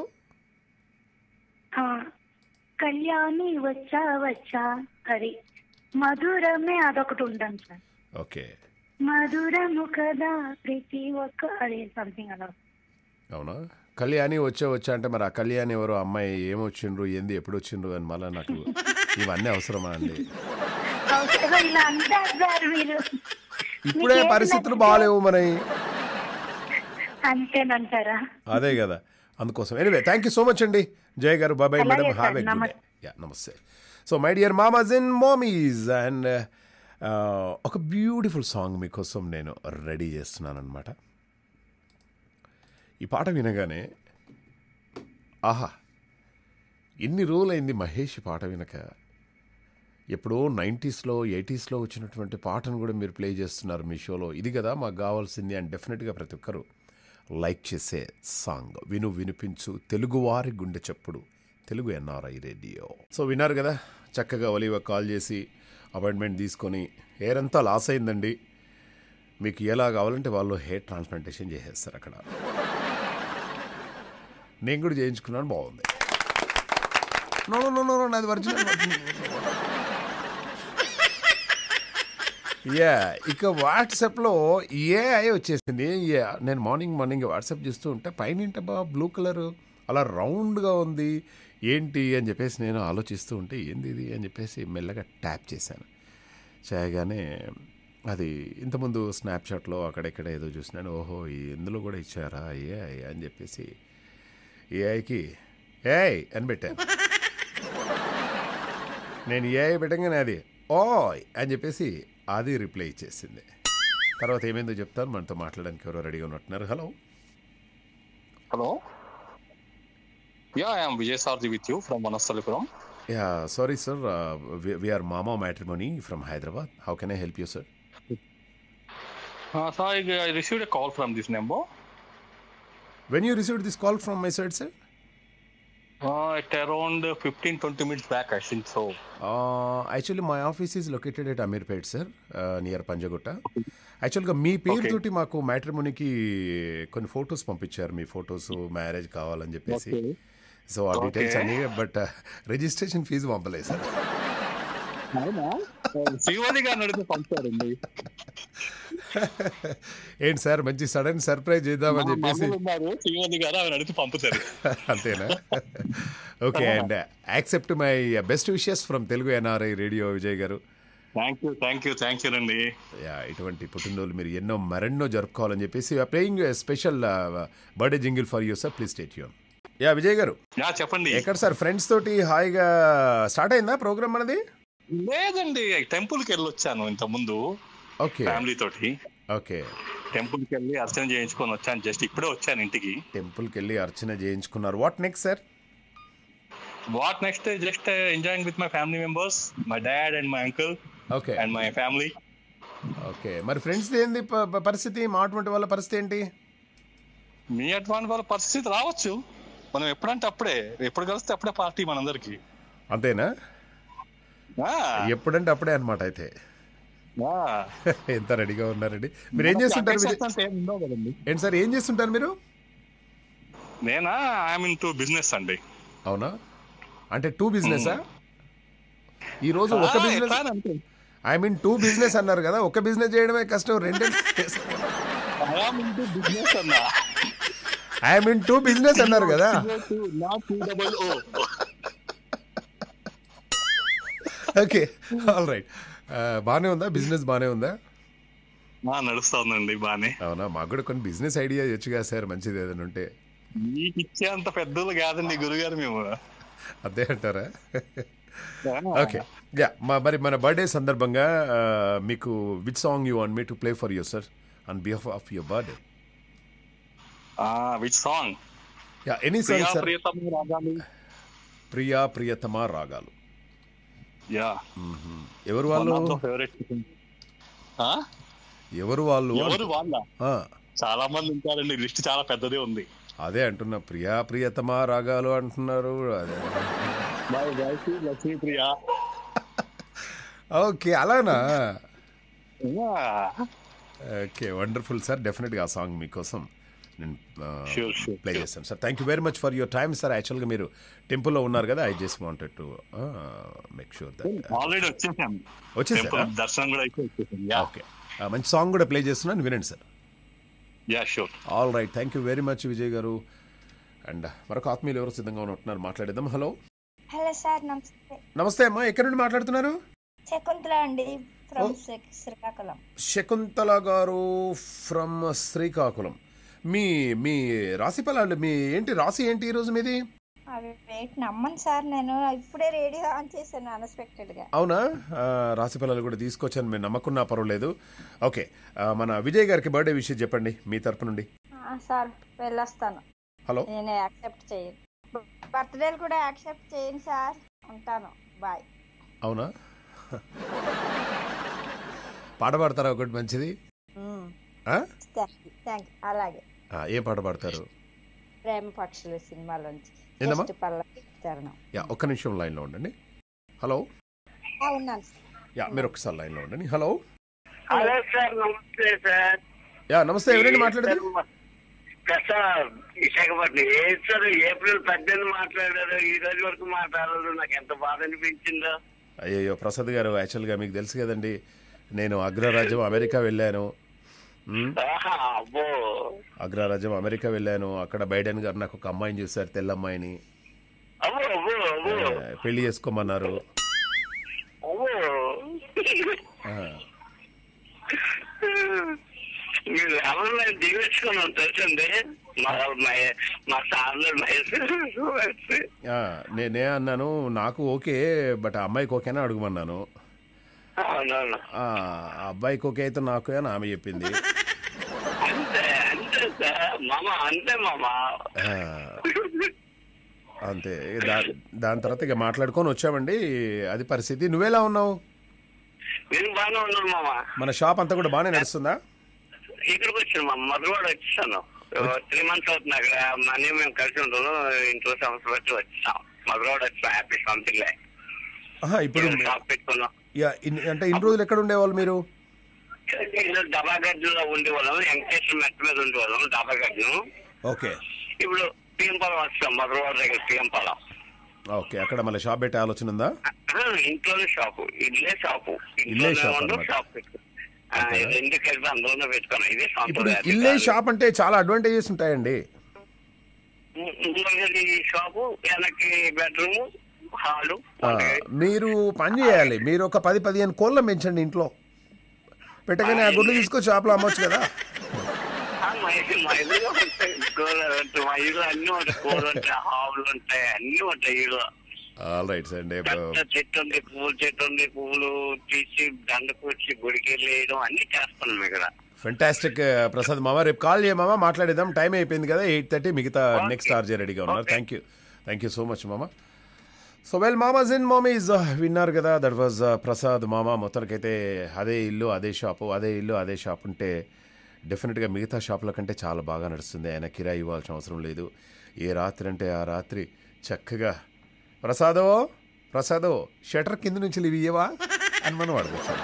Speaker 2: కళ్యాణి వచ్చా వచ్చా అది మధురమే అదొకటి ఉంటాను సార్
Speaker 1: ఓకే
Speaker 2: మధురము కదా ప్రతి ఒక్క అది సంథింగ్ అలా
Speaker 1: అవునా కళ్యాణి వచ్చే వచ్చా అంటే మరి ఆ కళ్యాణి ఎవరు అమ్మాయి ఏమొచ్చిండ్రు ఏంది ఎప్పుడు వచ్చిండ్రు అని మళ్ళీ నాకు ఇవన్నీ అవసరమా అండి
Speaker 2: అవసరం ఇలా అంటారు సార్ మీరు
Speaker 1: ఇప్పుడే
Speaker 2: మీకేది
Speaker 1: పరిస్థితులు
Speaker 2: నచ్చితే
Speaker 1: బాగాలేవు మనవి
Speaker 2: అంతేనంటారా
Speaker 1: అదే కదా అందుకోసం anyway thank you so much అండి జయ గారు బాబాయ్
Speaker 2: అలాగే
Speaker 1: madam have
Speaker 2: sir,
Speaker 1: a good
Speaker 2: నమస్తే.
Speaker 1: యా నమస్తే సో మై డియర్ మామాజ్ అండ్ మోమీస్ అండ్ ఒక బ్యూటిఫుల్ సాంగ్ మీకోసం నేను రెడీ చేస్తున్నాను అనమాట ఈ పాట వినగానే ఆహా ఎన్ని రోజులైంది మహేష్ ఈ పాట వినక ఎప్పుడో నైంటీస్లో ఎయిటీస్లో వచ్చినటువంటి పాటను కూడా మీరు ప్లే చేస్తున్నారు మీ షోలో ఇది కదా మాకు కావాల్సింది అండ్ డెఫినెట్గా ప్రతి ఒక్కరు లైక్ చేసే సాంగ్ విను వినిపించు తెలుగువారి గుండె చప్పుడు తెలుగు ఎన్ఆర్ఐ రేడియో సో విన్నారు కదా చక్కగా ఒలివ కాల్ చేసి అపాయింట్మెంట్ తీసుకొని హెయిర్ అంతా లాస్ అయిందండి మీకు ఎలా కావాలంటే వాళ్ళు హెయిర్ ట్రాన్స్ప్లాంటేషన్ చేసేస్తారు అక్కడ నేను కూడా చేయించుకున్నాను బాగుంది నో నో నో నో నాది ఒరిజినల్ యా ఇక వాట్సాప్లో ఏఐ వచ్చేసింది యా, నేను మార్నింగ్ మార్నింగ్ వాట్సాప్ చేస్తూ ఉంటే పైన బా బ్లూ కలర్ అలా రౌండ్గా ఉంది ఏంటి అని చెప్పేసి నేను ఆలోచిస్తూ ఉంటే ఏంది ఇది అని చెప్పేసి మెల్లగా ట్యాప్ చేశాను చేయగానే అది ఇంతకుముందు స్నాప్చాట్లో అక్కడెక్కడ ఏదో చూసినాను ఓహో ఈ- ఇందులో కూడా ఇచ్చారా ఏఐ అని చెప్పేసి ఏఐకి ఏఐ అని పెట్టాను నేను ఏఐ పెట్టగానే అది ఓయ్ అని చెప్పేసి అది రిప్లై ఇచ్చేసింది తర్వాత ఏమైందో చెప్తాను మనతో మాట్లాడడానికి ఎవరో రెడీగా ఉన్నట్టున్నారు hello
Speaker 3: Hello. Yeah, I am Vijay Sarji with you from Manasalipuram.
Speaker 1: Yeah sorry sir we are Mama matrimony from Hyderabad how can I help you sir
Speaker 3: Uh, so I, I received a call from this number
Speaker 1: when you receive this call from my side sir
Speaker 3: uh, at around 15 20 minutes back, I think so.
Speaker 1: Actually my office is located at Ameerpet sir near Panjagutta యాక్చువల్గా మీ పేరుతోటి మాకు మ్యాట్రిమోనీకి కొన్ని ఫొటోస్ పంపించారు మీ ఫొటోస్ మ్యారేజ్ కావాలని చెప్పేసి
Speaker 3: Okay.
Speaker 1: సో ఆ డీటెయిల్స్
Speaker 3: Okay.
Speaker 1: అన్ని బట్ రిజిస్ట్రేషన్ ఫీజు పంపలేదు సార్
Speaker 3: అవునా శివాని గారిని అడిగితే పంపారండి
Speaker 1: ఏంటి సార్ మంచి సడన్ సర్ప్రైజ్ చేద్దామని చెప్పేసి
Speaker 3: ఉన్నారు శివాని గారు ఆమె అడిగితే పంపుతారు
Speaker 1: అంతేనా okay and accept my best wishes from Telugu NRI radio Vijay garu
Speaker 3: thank you thank you thank you అండి
Speaker 1: యా ఇటువంటి పుట్టినరోజులు మీరు ఎన్నో మరెన్నో జరుపుకోవాలని చెప్పేసి playing special birthday jingle for you sir please stay యూ యా విజయ్ గారు
Speaker 3: యా చెప్పండి
Speaker 1: ఎక్కడ సార్ ఫ్రెండ్స్ తోటి హాయిగా స్టార్ట్ అయిందా ప్రోగ్రామ్ మనది
Speaker 3: లేదండి టెంపుల్ కి వెళ్ళి వచ్చాను ఇంత ముందు
Speaker 1: ఓకే
Speaker 3: ఫ్యామిలీ తోటి
Speaker 1: ఓకే
Speaker 3: టెంపుల్ కి వెళ్ళి అర్చన చేయించుకొని వచ్చాను జస్ట్ ఇప్పుడే వచ్చాను ఇంటికి
Speaker 1: టెంపుల్కి వెళ్ళి అర్చన చేయించుకున్నారు what next sir
Speaker 3: what next just enjoying with my family members my dad and my uncle
Speaker 1: okay
Speaker 3: and my family
Speaker 1: okay మరి ఫ్రెండ్స్ ఏంది ప- ప- పరిస్థితి మా అటువంటి వాళ్ళ పరిస్థితి ఏంటి
Speaker 3: మీ అటువంటి వాళ్ళ పరిస్థితి రావచ్చు మనం ఎప్పుడంటే అప్పుడే ఎప్పుడు కలిస్తే అప్పుడే పార్టీ మనందరికి
Speaker 1: అంతేనా ఎప్పుడంటే అప్పుడే అనమాట అయితే ఎంత రెడీగా ఉన్నారండి మీరు ఏం చేస్తుంటారు విజయ్ ఏంటి సార్ ఏం చేస్తుంటారు మీరు
Speaker 3: నేనా ఐఎమ్ ఇన్ టు బిజినెస్ అండి
Speaker 1: అవునా అంటే టూ బిజినెసా ఈ రోజు ఒక
Speaker 3: ఆ,
Speaker 1: బిజినెస్
Speaker 3: ఎట్లా అని అనుకో.
Speaker 1: ఐ మీన్ టూ బిజినెస్ అన్నారు కదా ఒక బిజినెస్ చేయడమే కష్టం రెండు
Speaker 3: I am into business అన్నా.
Speaker 1: ఐ మీన్ టూ బిజినెస్ అన్నారు కదా
Speaker 3: CO2, not two double O.
Speaker 1: Okay all right బాగానే ఉందా బిజినెస్ బాగానే ఉందా
Speaker 3: ఆ, నడుస్తా ఉందండి బానే
Speaker 1: అవునా మాకు కూడా కొన్ని బిజినెస్ ఐడియా ఇవ్వచ్చు కదా సార్ మంచిది ఏదైనా ఉంటే
Speaker 3: మీకు ఇచ్చే అంత పెద్దలు కాదండి గురుగారు మేము
Speaker 1: అదే అంటారా ఓకే యా మా మరి మన బర్త్డే సందర్భంగా ఆ, మీకు which song you want me to play for your sir on behalf of your birthday
Speaker 3: which song
Speaker 1: yeah any
Speaker 3: ప్రియా
Speaker 1: సాంగ్ సార్
Speaker 3: ప్రియతమ రాగాలు
Speaker 1: ప్రియా ప్రియతమా రాగాలు
Speaker 3: యా
Speaker 1: ఎవరు వాళ్ళు
Speaker 3: ఫేవరెట్
Speaker 1: ఎవరు వాళ్ళు
Speaker 3: ఎవరు వాళ్ళ
Speaker 1: ఆ,
Speaker 3: చాలా మంది ఉంటారండి లిస్ట్ చాలా పెద్దదే ఉంది
Speaker 1: అదే అంటున్నా ప్రియా ప్రియతమా రాగాలు అంటున్నారు అదే
Speaker 3: my wife Lakshmi Priya
Speaker 1: okay అలానా
Speaker 3: Yeah.
Speaker 1: ఓకే వండర్ఫుల్ సార్ డెఫినెట్గా ఆ సాంగ్ మీకోసం నేను
Speaker 3: Sure, sure,
Speaker 1: ప్లే చేస్తాను sir thank you very much for your time sir యాక్చువల్గా మీరు టెంపుల్లో ఉన్నారు కదా I just wanted to make sure that
Speaker 3: already వచ్చేసాం
Speaker 1: వచ్చేసారా
Speaker 3: టెంపుల్ దర్శనం కూడా అయితే వచ్చేసాం యా
Speaker 1: ఓకే మంచి సాంగ్ కూడా ప్లే చేస్తున్నాను వినండి sir
Speaker 3: yeah sure
Speaker 1: all right thank you very much Vijay గారు అండ్ మరొక ఆత్మీయులు ఎవరు సిద్ధంగా ఉంటున్నారు మాట్లాడేద్దాం హలో
Speaker 4: హలో సార్ నమస్తే
Speaker 1: నమస్తే అమ్మా ఎక్కడి నుండి మాట్లాడుతున్నారు
Speaker 4: శకుంతల అండి ఫ్రమ్ శ్రీకాకుళం
Speaker 1: శకుంతల గారు ఫ్రమ్ శ్రీకాకుళం మీ మీ రాశి ఫలాలు మీ ఏంటి రాశి ఏంటి ఈరోజు మీది
Speaker 4: అవి వెయిట్ నమ్మను సార్ నేను ఇప్పుడే రేడియో ఆన్ చేశాను అన్ఎక్స్పెక్టెడ్ గా
Speaker 1: అవునా ఆ, రాశి ఫలాలు కూడా తీసుకొచ్చాను మీరు నమ్మకున్నా పర్వాలేదు ఓకే ఆ, మన విజయ్ గారికి బర్త్డే విషయం చెప్పండి మీ తరపు నుండి
Speaker 4: ఆ, సార్ వెళ్ళొస్తాను
Speaker 1: హలో
Speaker 4: నేను యాక్సెప్ట్ చేయను బర్త్డేలు కూడా యాక్సెప్ట్ చేయను సార్ ఉంటాను బాయ్
Speaker 1: అవునా పాట పాడతారా ఒకటి మంచిది ఆ?
Speaker 4: థ్యాంక్ యూ థ్యాంక్ యూ అలాగే
Speaker 1: ఆ, ఏం పాట పాడతారు
Speaker 4: ప్రేమ పక్షులు సినిమాలోంచి
Speaker 1: ఏందమ్మా?
Speaker 4: Just పల్లకి చరణం
Speaker 1: యా ఒక్క నిమిషం లైన్లో ఉండండి హలో
Speaker 4: ఆ, ఉన్నాను సార్
Speaker 1: యా మీరు ఒకసారి లైన్లో ఉండండి హలో
Speaker 5: హలో సార్ నమస్తే సార్
Speaker 1: యా నమస్తే ఎవరండి మాట్లాడేది
Speaker 5: సార్ విశాఖపట్నం ఏది సార్ ఏప్రిల్ పద్దెనిమిది మాట్లాడారు ఈ రోజు వరకు మాట్లాడలేదు నాకు ఎంత బాధ అనిపించిందో
Speaker 1: అయ్యయ్యో ప్రసాద్ గారు యాక్చువల్గా మీకు తెలుసు కదండి నేను అగ్రరాజ్యం అమెరికా వెళ్ళాను మ్,
Speaker 5: ఆహా, అబ్బో
Speaker 1: అగ్రరాజ్యం అమెరికా వెళ్ళాను అక్కడ బైడెన్ గారు నాకు ఒక అమ్మాయిని చూశారు తెల్ల అమ్మాయిని
Speaker 5: అబ్బో అబ్బో అబ్బో
Speaker 1: ఆ, పెళ్లి చేసుకోమన్నారు
Speaker 5: అబ్బో
Speaker 1: ఆ,
Speaker 5: మీరు ఎవరిని దీవించుకున్నాం తెలుసండి మా మా- మా సార్లు వయసు
Speaker 1: ఆ, నేనే అన్నాను నాకు ఓకే బట్ ఆ అమ్మాయికి ఓకేనా అడుగుమన్నాను
Speaker 5: అవునవును
Speaker 1: ఆ ఆ అబ్బాయికి ఓకే అయితే నాకు అని ఆమె చెప్పింది
Speaker 5: అంతే అంతే సార్ మామ అంతే మామ
Speaker 1: ఆ, అంతే దా దాని తర్వాత ఇక మాట్లాడుకొని వచ్చామండి అది పరిస్థితి నువ్వెలా ఉన్నావు
Speaker 5: నేను బాగానే ఉన్నాను మామ
Speaker 1: మన షాప్ అంతా కూడా బాగానే నడుస్తుందా
Speaker 5: ఇక్కడికి వచ్చాను మా మధువాడ వచ్చేసాను త్రీ మంత్స్ అవుతుంది అక్కడ మనీ మేము కలిసి ఉంటాను ఇంట్లో సంవత్సరం వచ్చి వచ్చాం మధువాడ వచ్చాం హ్యాపీ సంథింగ్
Speaker 1: ఆహా, ఇప్పుడు
Speaker 5: షాప్ పెట్టుకున్నాం
Speaker 1: యా, ఇన్ని- అంటే ఇన్ని రోజులు ఎక్కడ ఉండేవాళ్ళు మీరు
Speaker 5: డబాగడ్డలో ఉండేవాళ్ళం వెంకటేశ్వర మెట్ట మీద ఉండేవాళ్ళం డబాగడ్డు
Speaker 1: ఓకే
Speaker 5: ఇప్పుడు పిఎంపాలెం వచ్చాం మధువాడ దగ్గర పిఎంపాలెం
Speaker 1: ఓకే అక్కడ మళ్ళీ షాప్ పెట్టే ఆలోచన ఉందా
Speaker 5: ఆ, ఇంట్లోనే షాపు ఇల్లే షాపు
Speaker 1: ఇల్లే
Speaker 5: ఇంట్లోనే
Speaker 1: షాప్
Speaker 5: ఉండు,
Speaker 1: అన్నమాట.
Speaker 5: షాప్ పెట్టుకో ఆ, ఇది రెండు కలిపి అందులోనే పెట్టుకున్నాం ఇదే
Speaker 1: ఇప్పుడు
Speaker 5: సాంప్రదాయం
Speaker 1: ఇల్లే షాప్ అంటే చాలా అడ్వాంటేజెస్ ఉంటాయండి
Speaker 5: ముందర ఈ షాపు వెనక్కి బెడ్రూమ్ హాలు
Speaker 1: ఆ, మీరు పని చేయాలి మీరు ఒక పది పదిహేను కోళ్ళ పెంచండి ఇంట్లో పెట్టగానే ఆ గుడ్లు తీసుకొని షాప్లో అమ్మొచ్చు కదా
Speaker 5: మా ఇల్లు మా ఇల్లు ఉంటాయి కూరలు ఉంటాయి మా ఇల్లు అన్ని ఉంటాయి కూరలు ఉంటాయి హావులు ఉంటాయి అన్ని ఉంటాయి ఇల్లు
Speaker 1: ఆల్ రైట్ అండి
Speaker 5: పెద్ద చెట్టు ఉంది పువ్వుల చెట్టు ఉంది పువ్వులు తీసి దండకు వచ్చి గుడికి వెళ్ళేయడం అన్ని చేస్తున్నాం ఇక్కడ
Speaker 1: ఫెంటాస్టిక్ ప్రసాద్ మామ రేపు కాల్ చేయమామా మాట్లాడేద్దాం టైం అయిపోయింది కదా ఎయిట్ థర్టీ మిగతా నెక్స్ట్ ఆర్జే రెడీగా ఉన్నారు
Speaker 5: Okay.
Speaker 1: Thank you thank you so much మామ సో వెల్ మామాజ్ ఇన్ మామీస్ విన్నారు కదా దట్ వాజ్ ప్రసాద్ మామ మొత్తానికైతే అదే ఇల్లు అదే షాపు అదే ఇల్లు అదే షాప్ ఉంటే డెఫినెట్గా మిగతా షాపుల కంటే చాలా బాగా నడుస్తుంది ఆయన కిరాయి ఇవ్వాల్సిన అవసరం లేదు ఏ రాత్రి అంటే ఆ రాత్రి చక్కగా ప్రసాదో ప్రసాదో షటర్ కింద నుంచి ఇవి ఇయ్యవా అని మనం అడగచ్చు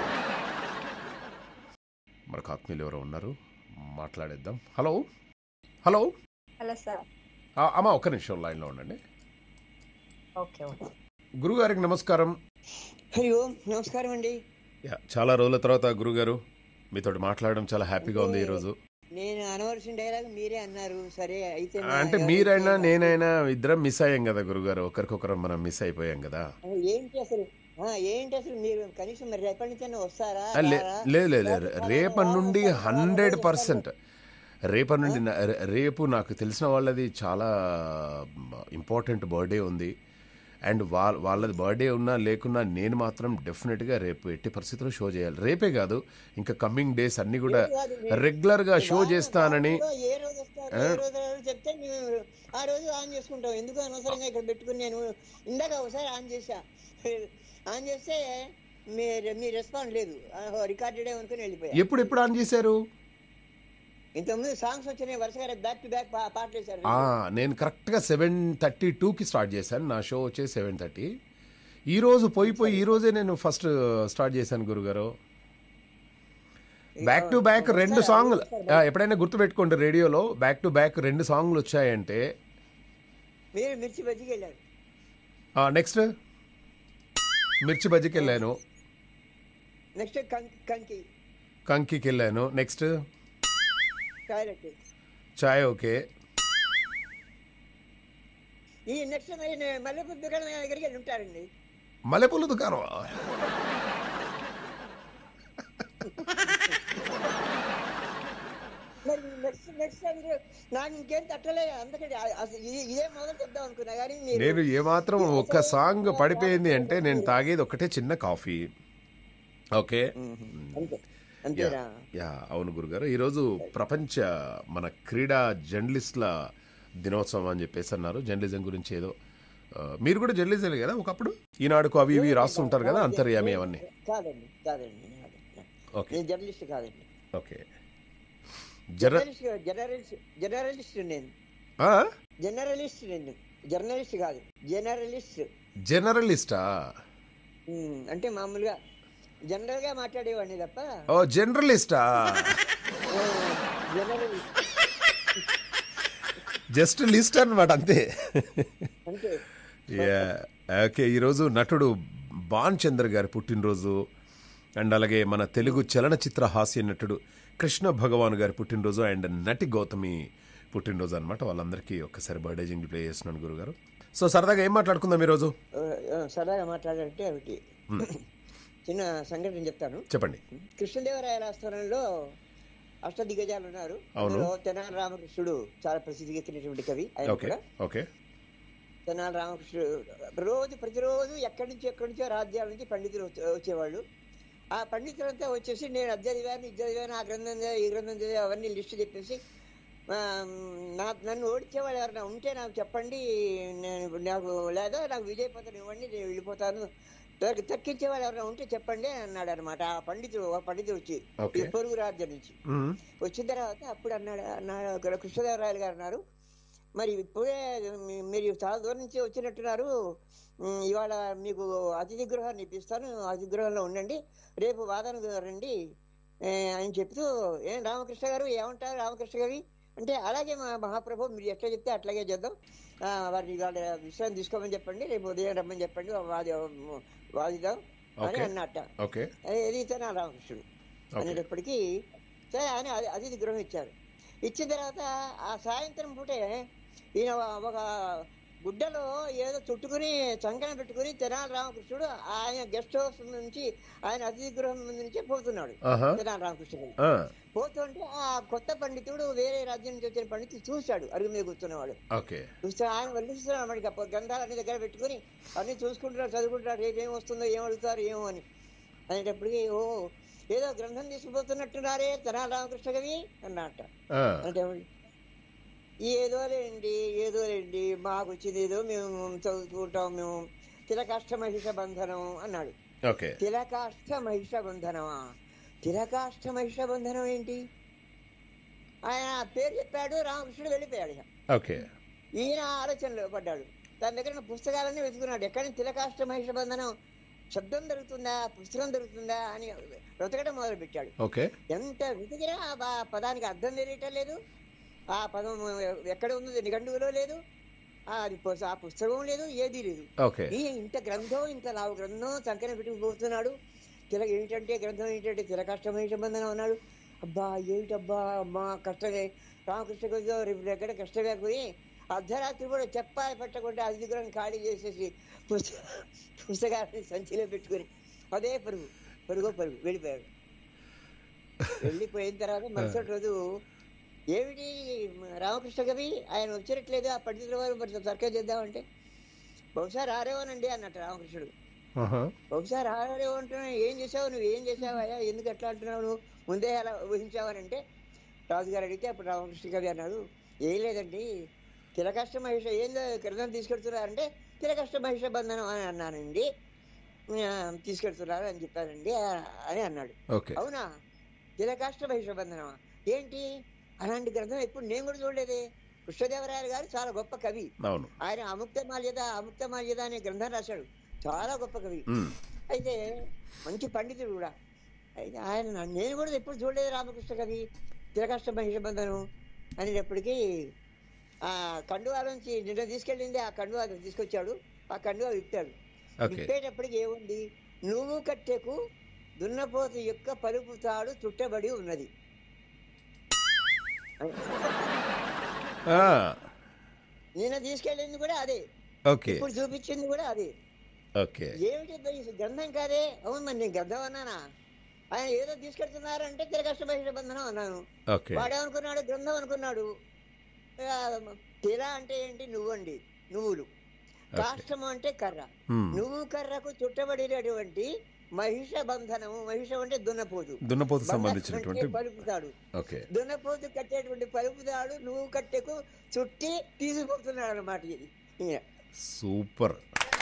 Speaker 1: మనకు ఆత్మీయులు ఎవరో ఉన్నారు మాట్లాడేద్దాం హలో హలో
Speaker 4: హలో సార్
Speaker 1: ఆ, అమ్మ ఒక్క నిమిషం లైన్లో ఉండండి
Speaker 4: ఓకే ఓకే
Speaker 1: గురుగారికి నమస్కారం
Speaker 6: హలో నమస్కారం అండి
Speaker 1: యా, చాలా రోజుల తర్వాత గురుగారు మీతో మాట్లాడడం చాలా హ్యాపీగా ఉంది ఈరోజు
Speaker 6: నేను అనవలసిన డైలాగ్ మీరే అన్నారు సరే అయితే మా
Speaker 1: అంటే
Speaker 6: ఎవరైతే
Speaker 1: మీరైనా
Speaker 6: మా-
Speaker 1: నేనైనా ఇద్దరం మిస్ అయ్యాం కదా గురుగారు ఒకరికొకరం మనం మిస్ అయిపోయాం కదా
Speaker 6: ఏంటి అసలు ఆ, ఏంటి అసలు మీరు కనీసం మరి రేపటి నుంచి వస్తారా
Speaker 1: ఆ, లే-
Speaker 6: రారా?
Speaker 1: లేదు లేదు లేదు.
Speaker 6: లేకపోతే
Speaker 1: రేపటి నుండి
Speaker 6: వస్తారా?
Speaker 1: హండ్రెడ్
Speaker 6: వస్తారా?
Speaker 1: పర్సెంట్ రేపటి నుండి నా- రే- రేపు నాకు తెలిసిన వాళ్ళది చాలా ఇంపార్టెంట్ బర్త్డే ఉంది అండ్ వాళ్ళ వాళ్ళది బర్త్డే ఉన్నా లేకున్నా నేను మాత్రం డెఫినెట్గా రేపు ఎట్టి పరిస్థితుల్లో షో చేయాలి రేపే కాదు ఇంకా కమింగ్ డేస్ అన్నీ కూడా
Speaker 6: కాదు, నేను-
Speaker 1: రెగ్యులర్గా షో
Speaker 6: వారం-
Speaker 1: చేస్తానని
Speaker 6: వారంలో ఏ రోజు వస్తారు ఏ రోజు రారు చెప్తే మేము ఆ రోజు ఆన్ చేసుకుంటాం ఎందుకు అనవసరంగా ఇక్కడ పెట్టుకుని నేను ఇందాక ఒకసారి ఆన్ చేశా ఆన్ చేస్తే మీ మీ రెస్పాండ్ లేదు రికార్డెడ్ అనుకుని వెళ్ళిపోయా
Speaker 1: ఎప్పుడు ఎప్పుడు ఆన్ చేశారు
Speaker 6: ఇంతకుముందు సాంగ్స్ వచ్చినాయి వరుసగా బ్యాక్ టు బ్యాక్ పాటలు వేశారు
Speaker 1: ఆ, నేను కరెక్ట్గా సెవెన్ థర్టీ టూకి స్టార్ట్ చేశాను నా షో వచ్చేసి సెవెన్ థర్టీ ఈరోజు పోయి పోయి ఈ రోజే నేను ఫస్ట్ స్టార్ట్ చేశాను గురుగారు బ్యాక్ టు బ్యాక్ రెండు సాంగ్లు ఆ, ఎప్పుడైనా గుర్తుపెట్టుకోండి రేడియోలో బ్యాక్ టు బ్యాక్ రెండు సాంగ్లు వచ్చాయంటే
Speaker 6: మీరు మిర్చి బజ్జికి వెళ్ళారు
Speaker 1: నెక్స్ట్ మిర్చి బజ్జికి వెళ్ళాను
Speaker 6: నెక్స్ట్ కంకి
Speaker 1: కంకికి వెళ్ళాను నెక్స్ట్
Speaker 6: టాయిలెట్
Speaker 1: చాయ్ ఓకే
Speaker 6: ఈ నెక్స్ట్ మరి నేను మల్లెపూల దుకాణం దగ్గరికి వెళ్ళి ఉంటారండి
Speaker 1: మల్లెపూల దుకాణం
Speaker 6: మరి నెక్స్ట్ నెక్స్ట్ మీరు నాకు ఇంకేం తట్టలే అందుకని ఆ- అసలు ఇది- ఇదే మొదలు చెప్దాం అనుకున్నా కానీ మీరు
Speaker 1: నేను ఏమాత్రం ఒక్క సాంగ్ పడిపోయింది అంటే నేను తాగేది ఒకటే చిన్న కాఫీ ఓకే
Speaker 6: అంతే అంతేనా
Speaker 1: యా అవును గురుగారు ఈరోజు ప్రపంచ మన క్రీడా జర్నలిస్టుల దినోత్సవం అని చెప్పేసి అన్నారు జర్నలిజం గురించి ఏదో ఆ, మీరు కూడా జర్నలిజం కదా ఒకప్పుడు ఈనాడుకు అవి ఇవి రాస్తుంటారు కదా అంతర్యామి అవన్నీ
Speaker 6: కాదండి కాదండి నేను కాదు.
Speaker 1: ఓకే
Speaker 6: నేను జర్నలిస్ట్ కాదండి
Speaker 1: ఓకే జర
Speaker 6: జర్నలిస్ట్ జర్నలిస్ట్ జర్నలిస్ట్ నేను
Speaker 1: ఆ?
Speaker 6: జర్నలిస్ట్ నేను జర్నలిస్ట్ కాదు జర్నలిస్ట్
Speaker 1: జర్నలిస్టా
Speaker 6: ఉమ్, అంటే మామూలుగా జనరల్ గా మాట్లాడేవాడిని తప్ప
Speaker 1: ఓ జర్నలిస్టా
Speaker 6: ఆ, జర్నలిస్ట్
Speaker 1: జస్ట్ లిస్ట్ అన్నమాట అంతే
Speaker 6: అంతే
Speaker 1: యా ఓకే ఈరోజు నటుడు బాన్ చంద్ర గారి పుట్టినరోజు అండ్ అలాగే మన తెలుగు చలనచిత్ర హాస్య నటుడు కృష్ణ భగవాన్ గారి పుట్టినరోజు అండ్ నటి గౌతమి పుట్టినరోజు అనమాట వాళ్ళందరికీ ఒక్కసారి బర్త్డే జింగి ప్లే చేస్తున్నాను గురుగారు సో సరదాగా ఏం మాట్లాడుకుందాం ఈరోజు
Speaker 6: ఆ, ఆ, సరదాగా మాట్లాడాలంటే ఒకటి చిన్న సంఘటన చెప్తాను
Speaker 1: చెప్పండి
Speaker 6: కృష్ణదేవరాయల ఆస్థానంలో అష్టదిగ్గజాలు ఉన్నారు
Speaker 1: అవును.
Speaker 6: అందులో తెనాలి రామకృష్ణుడు చాలా ప్రసిద్ధికెక్కినటువంటి కవి ఆయన
Speaker 1: ఓకే
Speaker 6: కూడా
Speaker 1: ఓకే
Speaker 6: తెనాలి రామకృష్ణుడు రోజు ప్రతిరోజు ఎక్కడి నుంచి ఎక్కడి నుంచో రాజ్యాల నుంచి పండితులు వచ్చే- వచ్చేవాళ్ళు ఆ పండితులంతా వచ్చేసి నేను అది చదివాను ఇది చదివాను ఆ గ్రంథం చదివా, ఈ గ్రంథం చదివా అవన్నీ లిస్ట్ చెప్పేసి ఆ, నా నన్ను ఓడించేవాళ్ళు ఎవరైనా ఉంటే నాకు చెప్పండి నేను ఇప్పుడు నాకు లేదా నాకు విజయ పత్రం ఇవ్వండి నేను వెళ్ళిపోతాను తక్కి- తక్కించేవాళ్ళు ఎవరైనా ఉంటే చెప్పండి అని అన్నాడు అనమాట ఆ పండితుడు ఒక పండితుడు వచ్చి
Speaker 1: ఓకే.
Speaker 6: ఈ పొరుగు రాజ్యం నుంచి
Speaker 1: మ్మ్. వచ్చిన
Speaker 6: వచ్చిన తర్వాత అప్పుడు అన్నాడు అన్నాడు అక్కడ కృష్ణదేవరాయలు గారు అన్నారు మరి ఇప్పుడే మీ- మీరు చాలా దూరం నుంచి వచ్చినట్టున్నారు ఉమ్, ఇవాళ మీకు అతిథి గృహాన్ని ఇప్పిస్తాను అతిథి గృహంలో ఉండండి రేపు వాదన రండి ఏ, అని చెప్తూ ఏం రామకృష్ణ గారు ఏమంటారు రామకృష్ణ గారి అంటే అలాగే మా మహాప్రభు మీరు ఎట్లా చెప్తే అట్లాగే చేద్దాం ఆ, వారిని ఇవాళ విశ్రాంతి తీసుకోమని చెప్పండి రేపు ఉదయం రమ్మని చెప్పండి వాది వాదిద్దాం అని
Speaker 1: ఓకే.
Speaker 6: అన్నట్ట
Speaker 1: ఓకే
Speaker 6: ఇది ఇతను రామకృష్ణుడు
Speaker 1: ఓకే
Speaker 6: అనేటప్పటికీ సరే ఆయన అది- అతిథి గృహం ఇచ్చారు ఇచ్చిన తర్వాత ఆ సాయంత్రం పూటే ఈయన ఒక గుడ్డలో ఏదో చుట్టుకుని చంకన పెట్టుకుని తెనాలి రామకృష్ణుడు ఆయన గెస్ట్ హౌస్ నుంచి ఆయన అతిథి గృహం నుంచి పోతున్నాడు
Speaker 1: ఆహా
Speaker 6: తెనాలి రామకృష్ణుడు
Speaker 1: ఆ,
Speaker 6: పోతుంటే ఆ కొత్త పండితుడు వేరే రాజ్యం నుంచి వచ్చిన పండితుడు చూశాడు అరుగు మీద కూర్చున్నవాడు
Speaker 1: ఓకే
Speaker 6: చూస్తే ఆయన వల్లిస్తున్నాడు మనకి అప్పుడు గ్రంథాలు అన్ని దగ్గర పెట్టుకుని అన్ని చూసుకుంటున్నాడు చదువుకుంటున్నాడు రేపు ఏం వస్తుందో ఏం అడుగుతారు ఏమో అని అనేటప్పటికి ఓ ఏదో గ్రంథం తీసుకుపోతున్నట్టున్నారే తెనాలి రామకృష్ణ కవి అన్నట్ట
Speaker 1: ఆ,
Speaker 6: అంటే ఏదో లేండి ఏదో లేండి మాకు వచ్చింది ఏదో మేము చదువుకుంటాం మేము తిలకాష్ట మహిష బంధనం అన్నాడు
Speaker 1: ఓకే
Speaker 6: తిలకాష్ట మహిష బంధనమా తిలకాష్ట మహిష బంధనం ఏంటి ఆయన పేరు చెప్పాడు రామకృష్ణుడు వెళ్ళిపోయాడు ఇక
Speaker 1: ఓకే
Speaker 6: ఈయన ఆలోచనలో పడ్డాడు దాని దగ్గర ఉన్న పుస్తకాలన్నీ వెతుకున్నాడు ఎక్కడి తిలకాష్ట మహిష బంధనం శబ్దం దొరుకుతుందా పుస్తకం దొరుకుతుందా అని వెతకడం మొదలు పెట్టాడు
Speaker 1: ఓకే
Speaker 6: ఎంత వెతికినా ఆ బా- పదానికి అర్థం తెలియటం లేదు ఆ పదం ఎక్కడ ఉన్నది నిఘంటువులో లేదు ఆ అది పుస్త- ఆ పుస్తకం లేదు ఏదీ లేదు
Speaker 1: ఓకే
Speaker 6: ఈ ఇంత గ్రంథం ఇంత లావు గ్రంథం చక్కన పెట్టుకుపోతున్నాడు తిల ఏంటంటే గ్రంథం ఏంటంటే తిల కష్టమైన సంబంధం అన్నాడు అబ్బా ఏమిటబ్బా అమ్మా కష్టమే రామకృష్ణ కొంచెం రేపు దగ్గర కష్టమే పోయి అర్ధరాత్రి కూడా చెప్పాలి పెట్టకుండా అది దగ్గర ఖాళీ చేసేసి పుస్తక పుస్తకాన్ని సంచిలో పెట్టుకుని అదే పరుగు పరుగో పరుగు వెళ్ళిపోయాడు వెళ్ళిపోయిన తర్వాత మరుసటి రోజు ఏమిటి రామకృష్ణ కవి ఆయన వచ్చినట్లేదు ఆ పండితుల వారు మరి సర్కస్ చేద్దామంటే బహుశా రారేమోనండి అన్నట్టు రామకృష్ణుడు
Speaker 1: ఆహా
Speaker 6: బహుశా రారేమో అంటున్నావు ఏం చేసావు నువ్వు ఏం చేసావయ్యా ఎందుకు ఎట్లా అంటున్నావు నువ్వు ముందే అలా ఊహించావని అంటే రాజుగారు అడిగితే అప్పుడు రామకృష్ణ కవి అన్నాడు ఏం లేదండి తిలకష్ట మహిష ఏం గ్రంథం తీసుకెడుతున్నారంటే తిలకష్ట మహిష బంధనం అని అన్నానండి ఆ, తీసుకెడుతున్నారు అని చెప్పారండి ఆ, అని అన్నాడు
Speaker 1: ఓకే
Speaker 6: అవునా తిలకాష్ట మహిష బంధనమా ఏంటి అలాంటి గ్రంథం ఎప్పుడు నేను కూడా చూడలేదే కృష్ణదేవరాయలు గారు చాలా గొప్ప కవి
Speaker 1: అవును
Speaker 6: ఆయన అముక్త మాల్యద అముక్త మాల్యద అనే గ్రంథం రాశాడు చాలా గొప్ప కవి
Speaker 1: మ్మ్.
Speaker 6: అయితే మంచి పండితుడు కూడా అయితే ఆయన నా- నేను కూడా ఎప్పుడు చూడలేదు రామకృష్ణ కవి తిరకాష్ట మహిష బంధనం అనేటప్పటికీ ఆ కండువా నుంచి నిన్న తీసుకెళ్ళింది ఆ కండువా తీసుకొచ్చాడు ఆ కండువా విప్పాడు
Speaker 1: ఓకే
Speaker 6: విప్పేటప్పటికి ఏముంది నువ్వు కట్టెకు దున్నపోతు యొక్క పలుపు తాడు చుట్టబడి ఉన్నది
Speaker 1: ఆ,
Speaker 6: నిన్న తీసుకెళ్ళింది కూడా అదే
Speaker 1: ఓకే
Speaker 6: ఇప్పుడు చూపించింది కూడా అదే
Speaker 1: ఓకే
Speaker 6: ఏమిటి ఇది? ఇది గ్రంథం కాదే అవును మరి నేను గ్రంథం అన్నానా ఆయన ఏదో తీసుకెళ్తున్నారంటే తిరగష్ట బహిష్ట బంధనం అన్నాను
Speaker 1: ఓకే
Speaker 6: వాడేమనుకున్నాడు గ్రంథం అనుకున్నాడు ఆ, తిర అంటే ఏంటి నువ్వండి నువ్వులు కాష్టము అంటే కర్ర
Speaker 1: మ్మ్.
Speaker 6: నువ్వు కర్రకు చుట్టబడినటువంటి మహిష బంధనము మహిష అంటే దున్నపోతు
Speaker 1: దున్నపోతు
Speaker 6: బంధనం
Speaker 1: సంబంధించినటువంటి
Speaker 6: అంటే పలుపుతాడు
Speaker 1: ఓకే
Speaker 6: దున్నపోతు కట్టేటువంటి పలుపుతాడు నువ్వు కట్టెకు చుట్టి తీసుకుపోతున్నాడు అనమాట ఇది ఈయన.
Speaker 1: సూపర్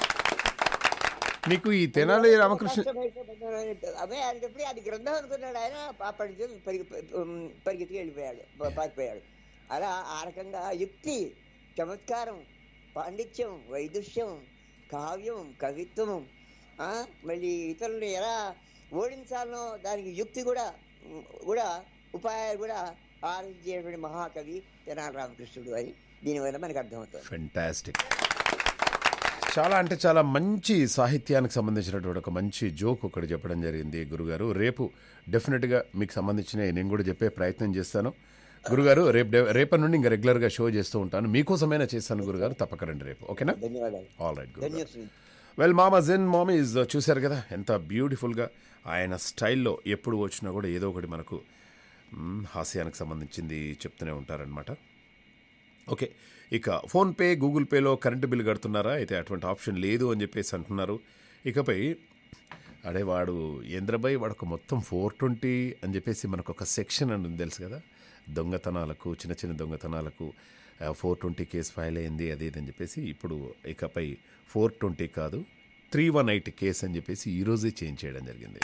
Speaker 1: నీకు ఈ తెనాలి రామకృష్ణ
Speaker 6: అవే అనేటప్పుడు అది గ్రంథం అనుకున్నాడు ఆయన అప్పటి నుంచి పరిగి పరిగెత్తుకు వెళ్ళిపోయాడు పా- పారిపోయాడు అలా ఆ రకంగా యుక్తి చమత్కారం పాండిత్యం వైదుష్యం కావ్యం కవిత్వం ఆ, మళ్ళీ ఇతరులను ఎలా ఓడించాలనో దానికి యుక్తి కూడా ఉమ్, కూడా ఉపాయాలు కూడా ఆలోచించేటువంటి మహాకవి తెనాలి రామకృష్ణుడు అని దీనివల్ల మనకు అర్థమవుతుంది
Speaker 1: ఫెంటాస్టిక్ చాలా అంటే చాలా మంచి సాహిత్యానికి సంబంధించినటువంటి ఒక మంచి జోక్ ఒకటి చెప్పడం జరిగింది గురుగారు రేపు డెఫినెట్గా మీకు సంబంధించిన నేను కూడా చెప్పే ప్రయత్నం చేస్తాను గురుగారు రేపు డే- రేపటి నుండి ఇంకా రెగ్యులర్గా షో చేస్తూ ఉంటాను మీకోసమైనా చేస్తాను గురుగారు తప్పక రండి రేపు ఓకేనా
Speaker 6: ధన్యవాదాలు
Speaker 1: ఆల్ రైట్ గురుగారు
Speaker 6: ధన్యశ్రీ
Speaker 1: వెల్ మామా జెన్ మామీస్ చూశారు కదా ఎంత బ్యూటిఫుల్గా ఆయన స్టైల్లో ఎప్పుడు వచ్చినా కూడా ఏదో ఒకటి మనకు మ్, హాస్యానికి సంబంధించింది చెప్తూనే ఉంటారనమాట ఓకే ఇక ఫోన్పే గూగుల్ పేలో కరెంటు బిల్ కడుతున్నారా అయితే అటువంటి ఆప్షన్ లేదు అని చెప్పేసి అంటున్నారు ఇకపై అడే వాడు ఏంద్రబాయ్ వాడు మొత్తం ఫోర్ ట్వంటీ అని చెప్పేసి మనకు ఒక సెక్షన్ అని ఉంది తెలుసు కదా దొంగతనాలకు చిన్న చిన్న దొంగతనాలకు ఫోర్ ట్వంటీ కేసు ఫైల్ అయింది అది ఇది అని చెప్పేసి ఇప్పుడు ఇకపై ఫోర్ ట్వంటీ కాదు త్రీ వన్ ఎయిట్ కేసు అని చెప్పేసి ఈరోజే చేంజ్ చేయడం జరిగింది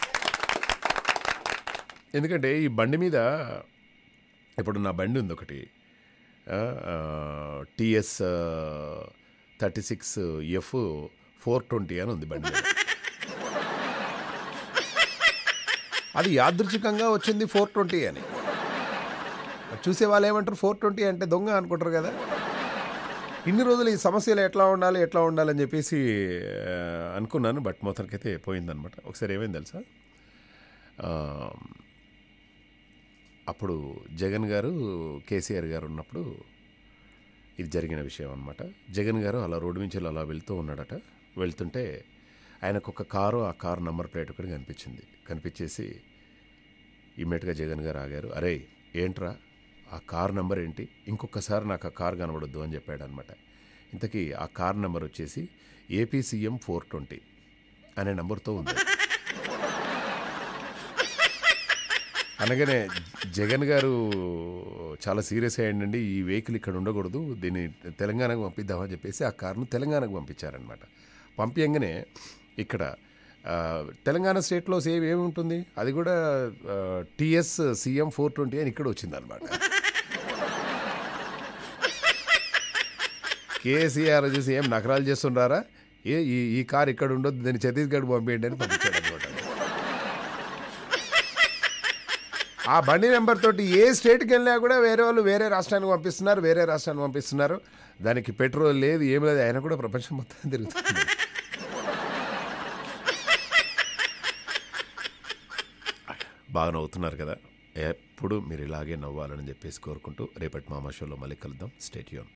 Speaker 1: ఎందుకంటే ఈ బండి మీద ఇప్పుడు నా బండి ఉంది ఒకటి TS thirty six F four twenty అని ఉంది బండి మీద అది యాదృచ్ఛికంగా వచ్చింది ఫోర్ ట్వంటీ అని చూసే వాళ్ళు ఏమంటారు ఫోర్ ట్వంటీ అంటే దొంగ అనుకుంటారు కదా ఇన్ని రోజులు ఈ సమస్యలు ఎట్లా ఉండాలి ఎట్లా ఉండాలని చెప్పేసి ఆ, అనుకున్నాను బట్ మొత్తానికైతే పోయిందనమాట ఒకసారి ఏమైంది తెలుసా ఆ, అప్పుడు జగన్ గారు కేసీఆర్ గారు ఉన్నప్పుడు ఇది జరిగిన విషయం అనమాట జగన్ గారు అలా రోడ్డు నుంచి అలా వెళ్తూ ఉన్నాడట వెళ్తుంటే ఆయనకు ఒక కారు ఆ కారు నంబర్ ప్లేట్ ఒకటి కనిపించింది కనిపించేసి ఇమ్మీడియట్గా జగన్ గారు ఆగారు అరే ఏంట్రా ఆ కార్ నెంబర్ ఏంటి ఇంకొకసారి నాకు ఆ కార్ కనబడొద్దు అని చెప్పాడు అనమాట ఇంతకీ ఆ కార్ నెంబర్ వచ్చేసి ఏపీసీఎం ఫోర్ ట్వంటీ అనే నెంబర్తో ఉంది అనగానే జగన్ గారు చాలా సీరియస్ అయ్యండి ఈ వెహికల్ ఇక్కడ ఉండకూడదు దీన్ని తెలంగాణకు పంపిద్దామని చెప్పేసి ఆ కార్ను తెలంగాణకు పంపించారనమాట పంపించగానే ఇక్కడ ఆ, తెలంగాణ స్టేట్లో సేమ్ ఏమి ఉంటుంది అది కూడా టిఎస్ సిఎం ఫోర్ ట్వంటీ అని ఇక్కడ వచ్చిందనమాట కేసీఆర్ చూసి ఏం నకరాలు చేస్తుండారా ఏ ఈ ఈ కార్ ఇక్కడ ఉండొద్దు దీన్ని ఛత్తీస్గఢ్ పంపేయండి అని పంపించాడు అనమాట ఆ బండి నెంబర్ తోటి ఏ స్టేట్కి వెళ్ళినా కూడా వేరే వాళ్ళు వేరే రాష్ట్రానికి పంపిస్తున్నారు వేరే రాష్ట్రానికి పంపిస్తున్నారు దానికి పెట్రోల్ లేదు ఏమి లేదు ఆయన కూడా ప్రపంచం మొత్తం తిరుగుతుంది బాగా నవ్వుతున్నారు కదా ఎప్పుడు మీరు ఇలాగే నవ్వాలని చెప్పేసి కోరుకుంటూ రేపటి మామా షోలో మళ్ళీ కలుద్దాం స్టేట్ యూన్